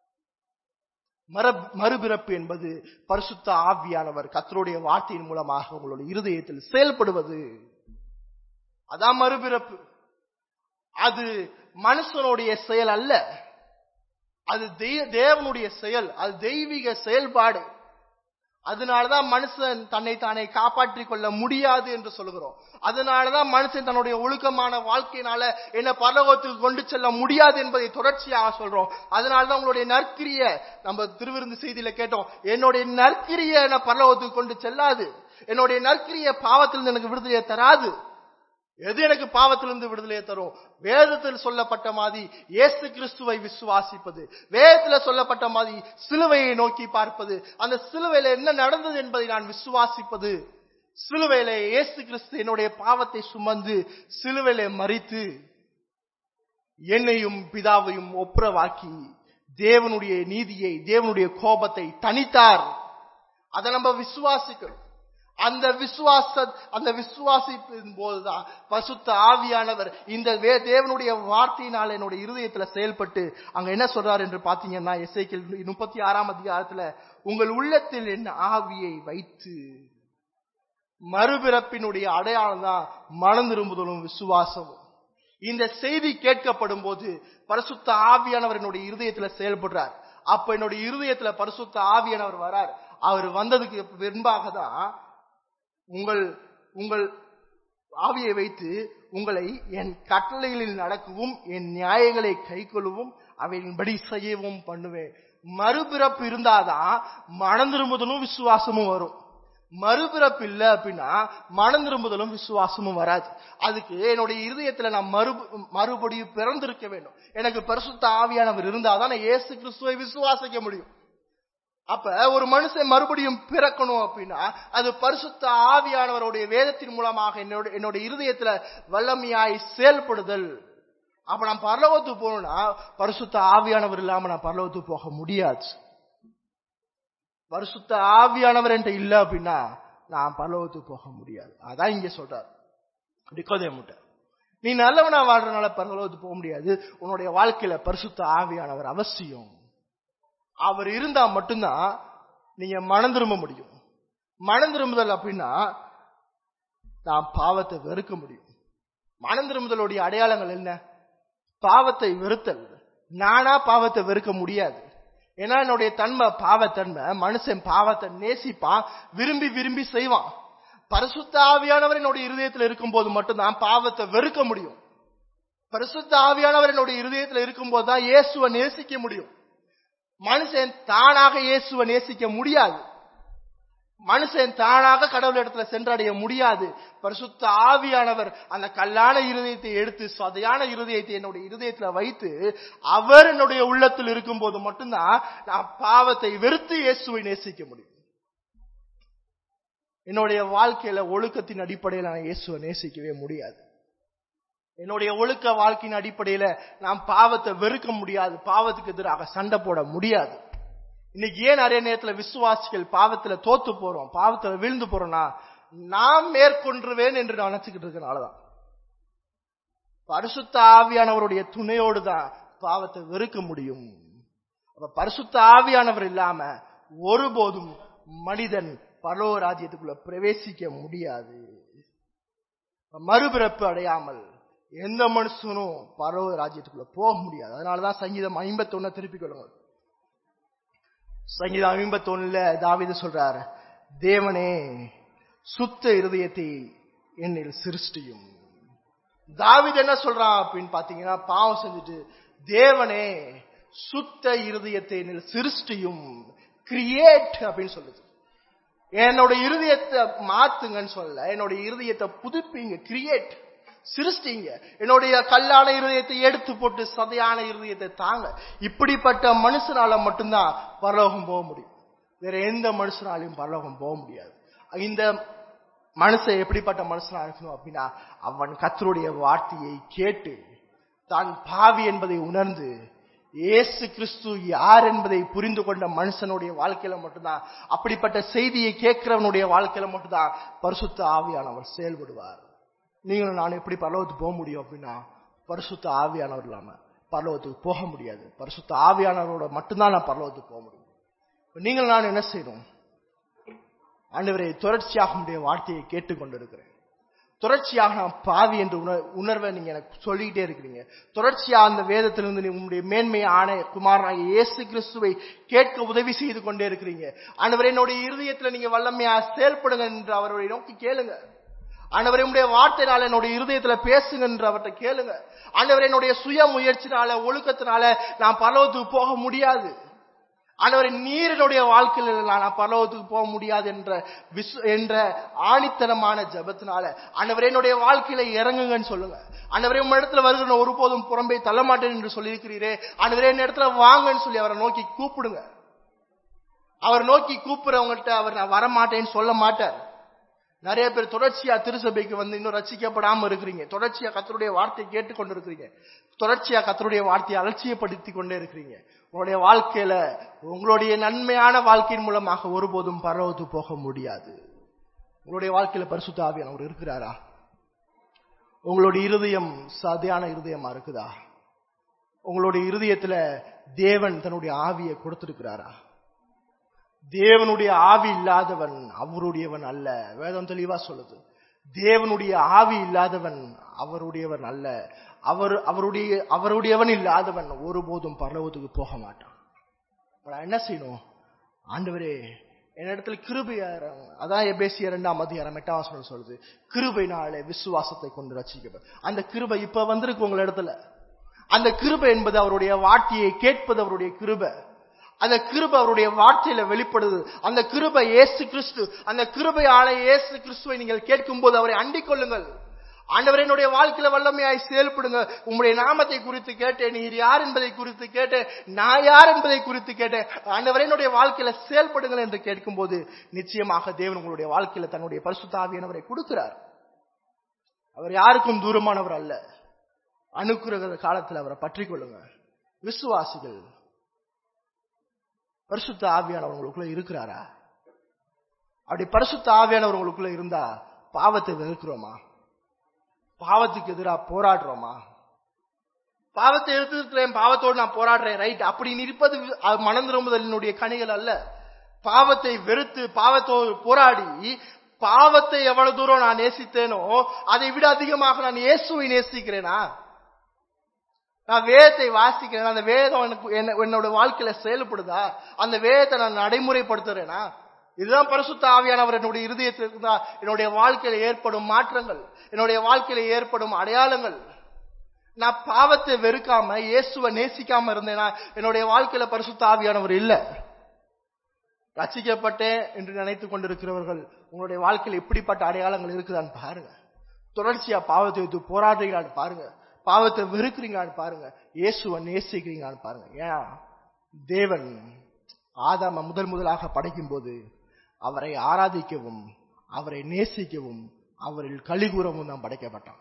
மர மறுபிறப்பு என்பது பரிசுத்த ஆவியானவர் கர்த்தருடைய வார்த்தையின் மூலமாக உங்களுடைய இருதயத்தில் செயல்படுவது அதான் மறுபிறப்பு அது மனுஷனுடைய செயல் அல்ல அது தெய்வ- தேவனுடைய செயல் அது தெய்வீக செயல்பாடு அதனாலதான் மனுஷன் தன்னை தானே காப்பாற்றிக் கொள்ள முடியாது என்று சொல்கிறோம் அதனாலதான் மனுஷன் தன்னுடைய ஒழுக்கமான வாழ்க்கையினால என்ன பரலோகத்துக்கு கொண்டு செல்ல முடியாது என்பதை தொடர்ச்சியாக சொல்றோம் அதனாலதான் உங்களுடைய நற்கிரிய நம்ம திருவிருந்து செய்தியில கேட்டோம் என்னுடைய நற்கிரிய என்ன பரலோகத்துக்கு கொண்டு செல்லாது என்னுடைய நற்கிரிய பாவத்திலிருந்து எனக்கு விடுதலையை தராது எது எனக்கு பாவத்திலிருந்து விடுதலையை தரும் வேதத்தில் சொல்லப்பட்ட மாதிரி இயேசு கிறிஸ்துவை விசுவாசிப்பது வேதத்தில் சொல்லப்பட்ட மாதிரி சிலுவையை நோக்கி பார்ப்பது அந்த சிலுவையில என்ன நடந்தது என்பதை நான் விசுவாசிப்பது சிலுவையில இயேசு கிறிஸ்து என்னுடைய பாவத்தை சுமந்து சிலுவையில மறித்து என்னையும் பிதாவையும் ஒப்புரவாக்கி தேவனுடைய நீதியை தேவனுடைய கோபத்தை தனித்தார் அதை நம்ம விசுவாசிக்கணும் அந்த விசுவாச அந்த விசுவாசிப்பின் போதுதான் பசுத்த ஆவியானவர் இந்த வே தேவனுடைய வார்த்தையினால் என்னுடைய இருதயத்துல செயல்பட்டு அங்க என்ன சொல்றாரு என்று பாத்தீங்கன்னா எஸ்ஐக்கில் முப்பத்தி ஆறாம் அதிகாரத்துல உங்கள் உள்ளத்தில் என்ன ஆவியை வைத்து மறுபிறப்பினுடைய அடையாளம் தான் மனம் திரும்புதலும் விசுவாசமும் இந்த செய்தி கேட்கப்படும் போது பரிசுத்த ஆவியானவர் என்னுடைய இருதயத்துல செயல்படுறார் அப்ப என்னுடைய இருதயத்துல பரிசுத்த ஆவியானவர் வரார் அவர் வந்ததுக்கு பின்பாக தான் உங்கள் உங்கள் ஆவியை வைத்து உங்களை என் கட்டளைகளில் நடக்கவும் என் நியாயங்களை கைக்கொள்ளவும் அவையின்படி செய்யவும் பண்ணுவேன் மறுபிறப்பு இருந்தாதான் மனம் திரும்புதலும் விசுவாசமும் வரும் மறுபிறப்பு இல்ல அப்படின்னா மனம் திரும்புதலும் விசுவாசமும் வராது அதுக்கு என்னுடைய இருதயத்துல நான் மறு மறுபடியும் பிறந்திருக்க வேண்டும் எனக்கு பரிசுத்த ஆவியானவர் இருந்தாதான் நான் இயேசு கிறிஸ்துவை விசுவாசிக்க முடியும் அப்ப ஒரு மனுஷன் மறுபடியும் பிறக்கணும் அப்படின்னா அது பரிசுத்த ஆவியானவருடைய வேதத்தின் மூலமாக என்னோட என்னோட இருதயத்துல வல்லமையாய் செயல்படுதல் அப்ப நான் பரலோகத்துக்கு போகணும்னா பரிசுத்த ஆவியானவர் இல்லாம நான் பரலோகத்துக்கு போக முடியாது பரிசுத்த ஆவியானவர் என்கிட்ட இல்ல அப்படின்னா நான் பரலோகத்துக்கு போக முடியாது அதான் இங்க சொல்றார் நிக்கோதேமுட்ட நீ நல்லவனா வாழ்றதுனால பரலோகத்துக்கு போக முடியாது உன்னுடைய வாழ்க்கையில பரிசுத்த ஆவியானவர் அவசியம் அவர் இருந்தா மட்டும்தான் நீங்க மனம் திரும்ப முடியும் மனம் திரும்புதல் அப்படின்னா நான் பாவத்தை வெறுக்க முடியும் மனம் திரும்புதலுடைய அடையாளங்கள் என்ன பாவத்தை வெறுத்தல் நானா பாவத்தை வெறுக்க முடியாது ஏன்னா என்னுடைய தன்மை பாவத்தன்மை மனுஷன் பாவத்தை நேசிப்பான் விரும்பி விரும்பி செய்வான் பரிசுத்த ஆவியானவர் என்னுடைய இருதயத்தில் இருக்கும்போது மட்டும்தான் பாவத்தை வெறுக்க முடியும் பரிசுத்த ஆவியானவர் என்னுடைய இருதயத்தில் இருக்கும்போது தான் இயேசுவை நேசிக்க முடியும் மனுஷன் தானாக இயேசுவை நேசிக்க முடியாது மனுஷன் தானாக கடவுள் இடத்துல சென்றடைய முடியாது பரிசுத்த ஆவியானவர் அந்த கல்லான இருதயத்தை எடுத்து சதையான இருதயத்தை என்னுடைய இருதயத்துல வைத்து அவர் என்னுடைய உள்ளத்தில் இருக்கும்போது மட்டும்தான் நான் பாவத்தை வெறுத்து இயேசுவை நேசிக்க முடியும் என்னுடைய வாழ்க்கையில ஒழுக்கத்தின் அடிப்படையில் நான் இயேசுவை நேசிக்கவே முடியாது என்னுடைய ஒழுக்க வாழ்க்கையின் அடிப்படையில நான் பாவத்தை வெறுக்க முடியாது பாவத்துக்கு எதிராக சண்டை போட முடியாது இன்னைக்கு ஏன் நிறைய நேரத்துல விசுவாசிகள் பாவத்துல தோத்து போறோம் பாவத்துல விழுந்து போறோம்னா நான் மேற்கொண்டுருவேன் என்று நான் நினைச்சுக்கிட்டு இருக்கனாலதான் பரிசுத்த ஆவியானவருடைய துணையோடு தான் பாவத்தை வெறுக்க முடியும் அப்ப பரிசுத்த ஆவியானவர் இல்லாம ஒருபோதும் மனிதன் பரலோக ராஜ்யத்துக்குள்ள பிரவேசிக்க முடியாது மறுபிறப்பு அடையாமல் எந்த மனுஷனும் பரலோக ராஜ்யத்துக்குள்ள போக முடியாது அதனாலதான் சங்கீதம் ஐம்பத்தி ஒன்னு திருப்பிக் கொள்ளுங்க சங்கீதம் ஐம்பத்தி ஒண்ணுல தாவித சொல்றாரு தேவனே சுத்த இருதயத்தை என்னில் சிருஷ்டியும் தாவித என்ன சொல்றான் அப்படின்னு பாத்தீங்கன்னா பாவம் செஞ்சுட்டு தேவனே சுத்த இருதயத்தை என்னில் சிருஷ்டியும் கிரியேட் அப்படின்னு சொல்லுது என்னோட இருதயத்தை மாத்துங்கன்னு சொல்ல என்னோட இருதயத்தை புதுப்பிங்க கிரியேட் சிருஷ்டிங்க என்னுடைய கல்லான இருதயத்தை எடுத்து போட்டு சதையான இருதயத்தை தாங்க இப்படிப்பட்ட மனுஷனால மட்டும்தான் பரலோகம் போக முடியும் வேற எந்த மனுஷனாலையும் பரலோகம் போக முடியாது இந்த மனுஷன் எப்படிப்பட்ட மனுஷனா இருக்கணும் அப்படின்னா அவன் கத்தருடைய வார்த்தையை கேட்டு தான் பாவி என்பதை உணர்ந்து இயேசு கிறிஸ்து யார் என்பதை புரிந்து கொண்ட மனுஷனுடைய வாழ்க்கையில மட்டும்தான் அப்படிப்பட்ட செய்தியை கேட்கிறவனுடைய வாழ்க்கையில மட்டும்தான் பரிசுத்த ஆவியானவர் செயல்படுவார் நீங்களும் நான் எப்படி பரலோகத்துக்கு போக முடியும் அப்படின்னா பரிசுத்த ஆவியானவர் இல்லாம பரலோகத்துக்கு போக முடியாது பரிசுத்த ஆவியானவரோட மட்டும்தான் நான் பரலோகத்துக்கு போக முடியும் நீங்கள் நான் என்ன செய்யணும் ஆண்டவரை தொடர்ச்சியாக உடைய வார்த்தையை கேட்டுக்கொண்டிருக்கிறேன் தொடர்ச்சியாக நான் பாவி என்று உணர் உணர்வை நீங்க எனக்கு சொல்லிக்கிட்டே இருக்கிறீங்க தொடர்ச்சியா அந்த வேதத்திலிருந்து நீ உங்களுடைய மேன்மை ஆணை குமாரனாக இயேசு கிறிஸ்துவை கேட்க உதவி செய்து கொண்டே இருக்கிறீங்க ஆண்டவரை என்னுடைய இருதயத்துல நீங்க வல்லமையா செயல்படுங்க என்று அவருடைய நோக்கி கேளுங்க ஆண்டவரே உடைய வார்த்தையினால என்னுடைய இருதயத்துல பேசுங்க என்று அவர்கிட்ட கேளுங்க ஆண்டவரே என்னுடைய சுய முயற்சினால ஒழுக்கத்தினால நான் பரலோகத்துக்கு போக முடியாது ஆண்டவரை நீரினுடைய வாழ்க்கையில் நான் பரலோகத்துக்கு போக முடியாது என்ற விசு என்ற ஆணித்தனமான ஜபத்தினால ஆண்டவரே என்னுடைய வாழ்க்கையில இறங்குங்கன்னு சொல்லுங்க ஆண்டவரே உங்க இடத்துல வருகிற ஒருபோதும் புறம்பே தள்ள மாட்டேன் என்று சொல்லியிருக்கிறீரே ஆண்டவரே இந்த இடத்துல வாங்கன்னு சொல்லி அவரை நோக்கி கூப்பிடுங்க அவர் நோக்கி கூப்பிடுறவங்கள்ட்ட அவர் நான் வரமாட்டேன்னு சொல்ல மாட்டார் நிறைய பேர் தொடர்ச்சியா திருசபைக்கு வந்து இன்னும் ரசிக்கப்படாம இருக்கிறீங்க தொடர்ச்சியா கத்தருடைய வார்த்தையை கேட்டுக்கொண்டு இருக்கிறீங்க தொடர்ச்சியா கத்தருடைய வார்த்தையை அலட்சியப்படுத்தி கொண்டே இருக்கிறீங்க உங்களுடைய வாழ்க்கையில உங்களுடைய நன்மையான வாழ்க்கையின் மூலமாக ஒருபோதும் பரவது போக முடியாது உங்களுடைய வாழ்க்கையில பரிசுத்த ஆவியானவர் இருக்கிறாரா உங்களுடைய இருதயம் சதையான இருதயமா இருக்குதா உங்களுடைய இருதயத்துல தேவன் தன்னுடைய ஆவியை கொடுத்திருக்கிறாரா தேவனுடைய ஆவி இல்லாதவன் அவருடையவன் அல்ல வேதம் தெளிவா சொல்லுது தேவனுடைய ஆவி இல்லாதவன் அவருடையவன் அல்ல அவர் அவருடைய அவருடையவன் இல்லாதவன் ஒருபோதும் பரலோகத்துக்கு போக மாட்டான் நான் என்ன செய்யணும் ஆண்டவரே என்னிடத்துல கிருபை அதான் எபேசிய இரண்டாம் அதிகாரம் எட்டாம் வசனம் சொல்லுது கிருபைனாலே விசுவாசத்தை கொண்டு ரசிக்கப்படும் அந்த கிருபை இப்ப வந்திருக்கு உங்க இடத்துல அந்த கிருபை என்பது அவருடைய வார்த்தையை கேட்பது அவருடைய கிருபை அந்த கிருபை அவருடைய வார்த்தையில வெளிப்படுது அந்த கிருபை இயேசு கிறிஸ்து அந்த கிருபையால இயேசு கிறிஸ்துவை நீங்கள் கேட்கும் போது அவரை அண்டிக் கொள்ளுங்கள் ஆண்டவரே என்னுடைய வாழ்க்கையில வல்லமையாய் செயல்படுங்க உங்களுடைய நாமத்தை குறித்து கேட்டேன் நீர் யார் என்பதை குறித்து கேட்டேன் நான் யார் என்பதை குறித்து கேட்டேன் ஆண்டவரே என்னுடைய வாழ்க்கையில செயல்படுங்கள் என்று கேட்கும் போது நிச்சயமாக தேவன் உங்களுடைய வாழ்க்கையில தன்னுடைய பரிசுத்தாவியனவரை கொடுக்கிறார் அவர் யாருக்கும் தூரமானவர் அல்ல அணுக்குற காலத்தில் அவரை பற்றி கொள்ளுங்க விசுவாசிகள் பரிசுத்த ஆவியானவர் உங்களுக்குள்ள இருக்கிறாரா அப்படி பரிசுத்த ஆவியானவர் உங்களுக்குள்ள இருந்தா பாவத்தை வெறுக்கிறோமா பாவத்துக்கு எதிராக போராடுறோமா பாவத்தை எடுத்துக்கிறேன் பாவத்தோடு நான் போராடுறேன் ரைட் அப்படி இருப்பது அது மனம் திரும்புதலினுடைய கனிகள் அல்ல பாவத்தை வெறுத்து பாவத்தோடு போராடி பாவத்தை எவ்வளவு தூரம் நான் நேசித்தேனோ அதை விட அதிகமாக நான் இயேசுவை நேசிக்கிறேனா நான் வேதத்தை வாசிக்கிறேன் அந்த வேதம் எனக்கு என்ன- என்னோட வாழ்க்கையில செயல்படுதா அந்த வேதத்தை நான் நடைமுறைப்படுத்துறேனா இதுதான் பரிசுத்த ஆவியானவர் என்னுடைய இருதயத்தில் இருந்தா என்னுடைய வாழ்க்கையில ஏற்படும் மாற்றங்கள் என்னுடைய வாழ்க்கையில ஏற்படும் அடையாளங்கள் நான் பாவத்தை வெறுக்காம இயேசுவை நேசிக்காம இருந்தேனா என்னுடைய வாழ்க்கையில பரிசுத்த ஆவியானவர் இல்ல ரசிக்கப்பட்டேன் என்று நினைத்துக் கொண்டிருக்கிறவர்கள் உங்களுடைய வாழ்க்கையில் எப்படிப்பட்ட அடையாளங்கள் இருக்குதான்னு பாருங்க தொடர்ச்சியா பாவத்தை வைத்து போராடுறீங்களான்னு பாருங்க பாவத்தை வெறுக்கிறீங்களான்னு பாருங்க இயேசுவை நேசிக்கிறீங்களான்னு பாருங்க ஏன் தேவன் ஆதாம முதல் முதலாக படைக்கும் போது அவரை ஆராதிக்கவும் அவரை நேசிக்கவும் அவரில் கலிகூறவும் தான் படைக்கப்பட்டான்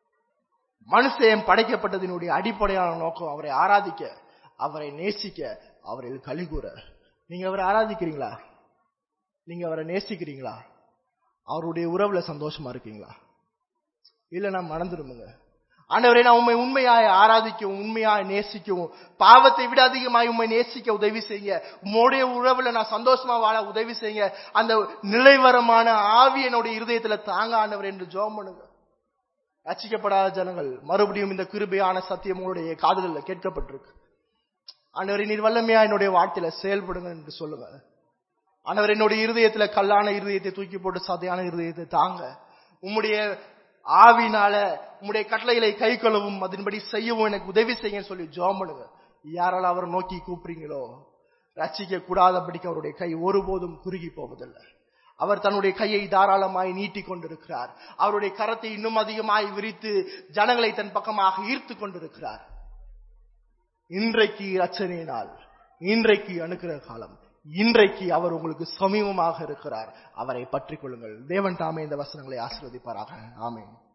மனுஷன் படைக்கப்பட்டதினுடைய அடிப்படையான நோக்கம் அவரை ஆராதிக்க அவரை நேசிக்க அவரில் கலிகூற நீங்க அவரை ஆராதிக்கிறீங்களா நீங்க அவரை நேசிக்கிறீங்களா அவருடைய உறவுல சந்தோஷமா இருக்கீங்களா இல்ல நான் மறந்துடுமுங்க ஆண்டவரே நான் உண்மை உண்மையாய் ஆராதிக்கவும் உண்மையாய் நேசிக்கவும் பாவத்தை விட அதிகமாய் உண்மை நேசிக்க உதவி செய்யுங்க உம்முடைய உறவுல நான் சந்தோஷமா வாழ உதவி செய்யுங்க அந்த நிலைவரமான ஆவி என்னுடைய இருதயத்துல தாங்க ஆண்டவர் என்று ஜெபம் பண்ணுங்க ரட்சிக்கப்படாத ஜனங்கள் மறுபடியும் இந்த கிருபையான சத்தியம் உங்களுடைய காதுகளில் கேட்கப்பட்டிருக்கு ஆண்டவரை நீர் வல்லமையா என்னுடைய வாழ்க்கையில செயல்படுங்க என்று சொல்லுங்க ஆண்டவர் என்னுடைய இருதயத்துல கல்லான இருதயத்தை தூக்கி போட்டு சதையான இருதயத்தை தாங்க உம்முடைய ஆவினால உம்முடைய கட்டளைகளை கை கொள்ளவும் அதன்படி செய்யவும் எனக்கு உதவி செய்யுங்கன்னு சொல்லி ஜெபம் பண்ணுங்க யாரால அவரை நோக்கி கூப்பிடுறீங்களோ ரட்சிக்க கூடாதபடிக்கு அவருடைய கை ஒருபோதும் குறுகி போவதில்லை அவர் தன்னுடைய கையை தாராளமாய் நீட்டிக் கொண்டிருக்கிறார் அவருடைய கரத்தை இன்னும் அதிகமாய் விரித்து ஜனங்களை தன் பக்கமாக ஈர்த்து கொண்டிருக்கிறார் இன்றைக்கு ரச்சனை நாள் இன்றைக்கு அணுக்கிற காலம் இன்றைக்கு அவர் உங்களுக்கு சமீபமாக இருக்கிறார் அவரை பற்றிக் கொள்ளுங்கள் தேவன் தாமே இந்த வசனங்களை ஆசீர்வதிப்பாராக ஆமென்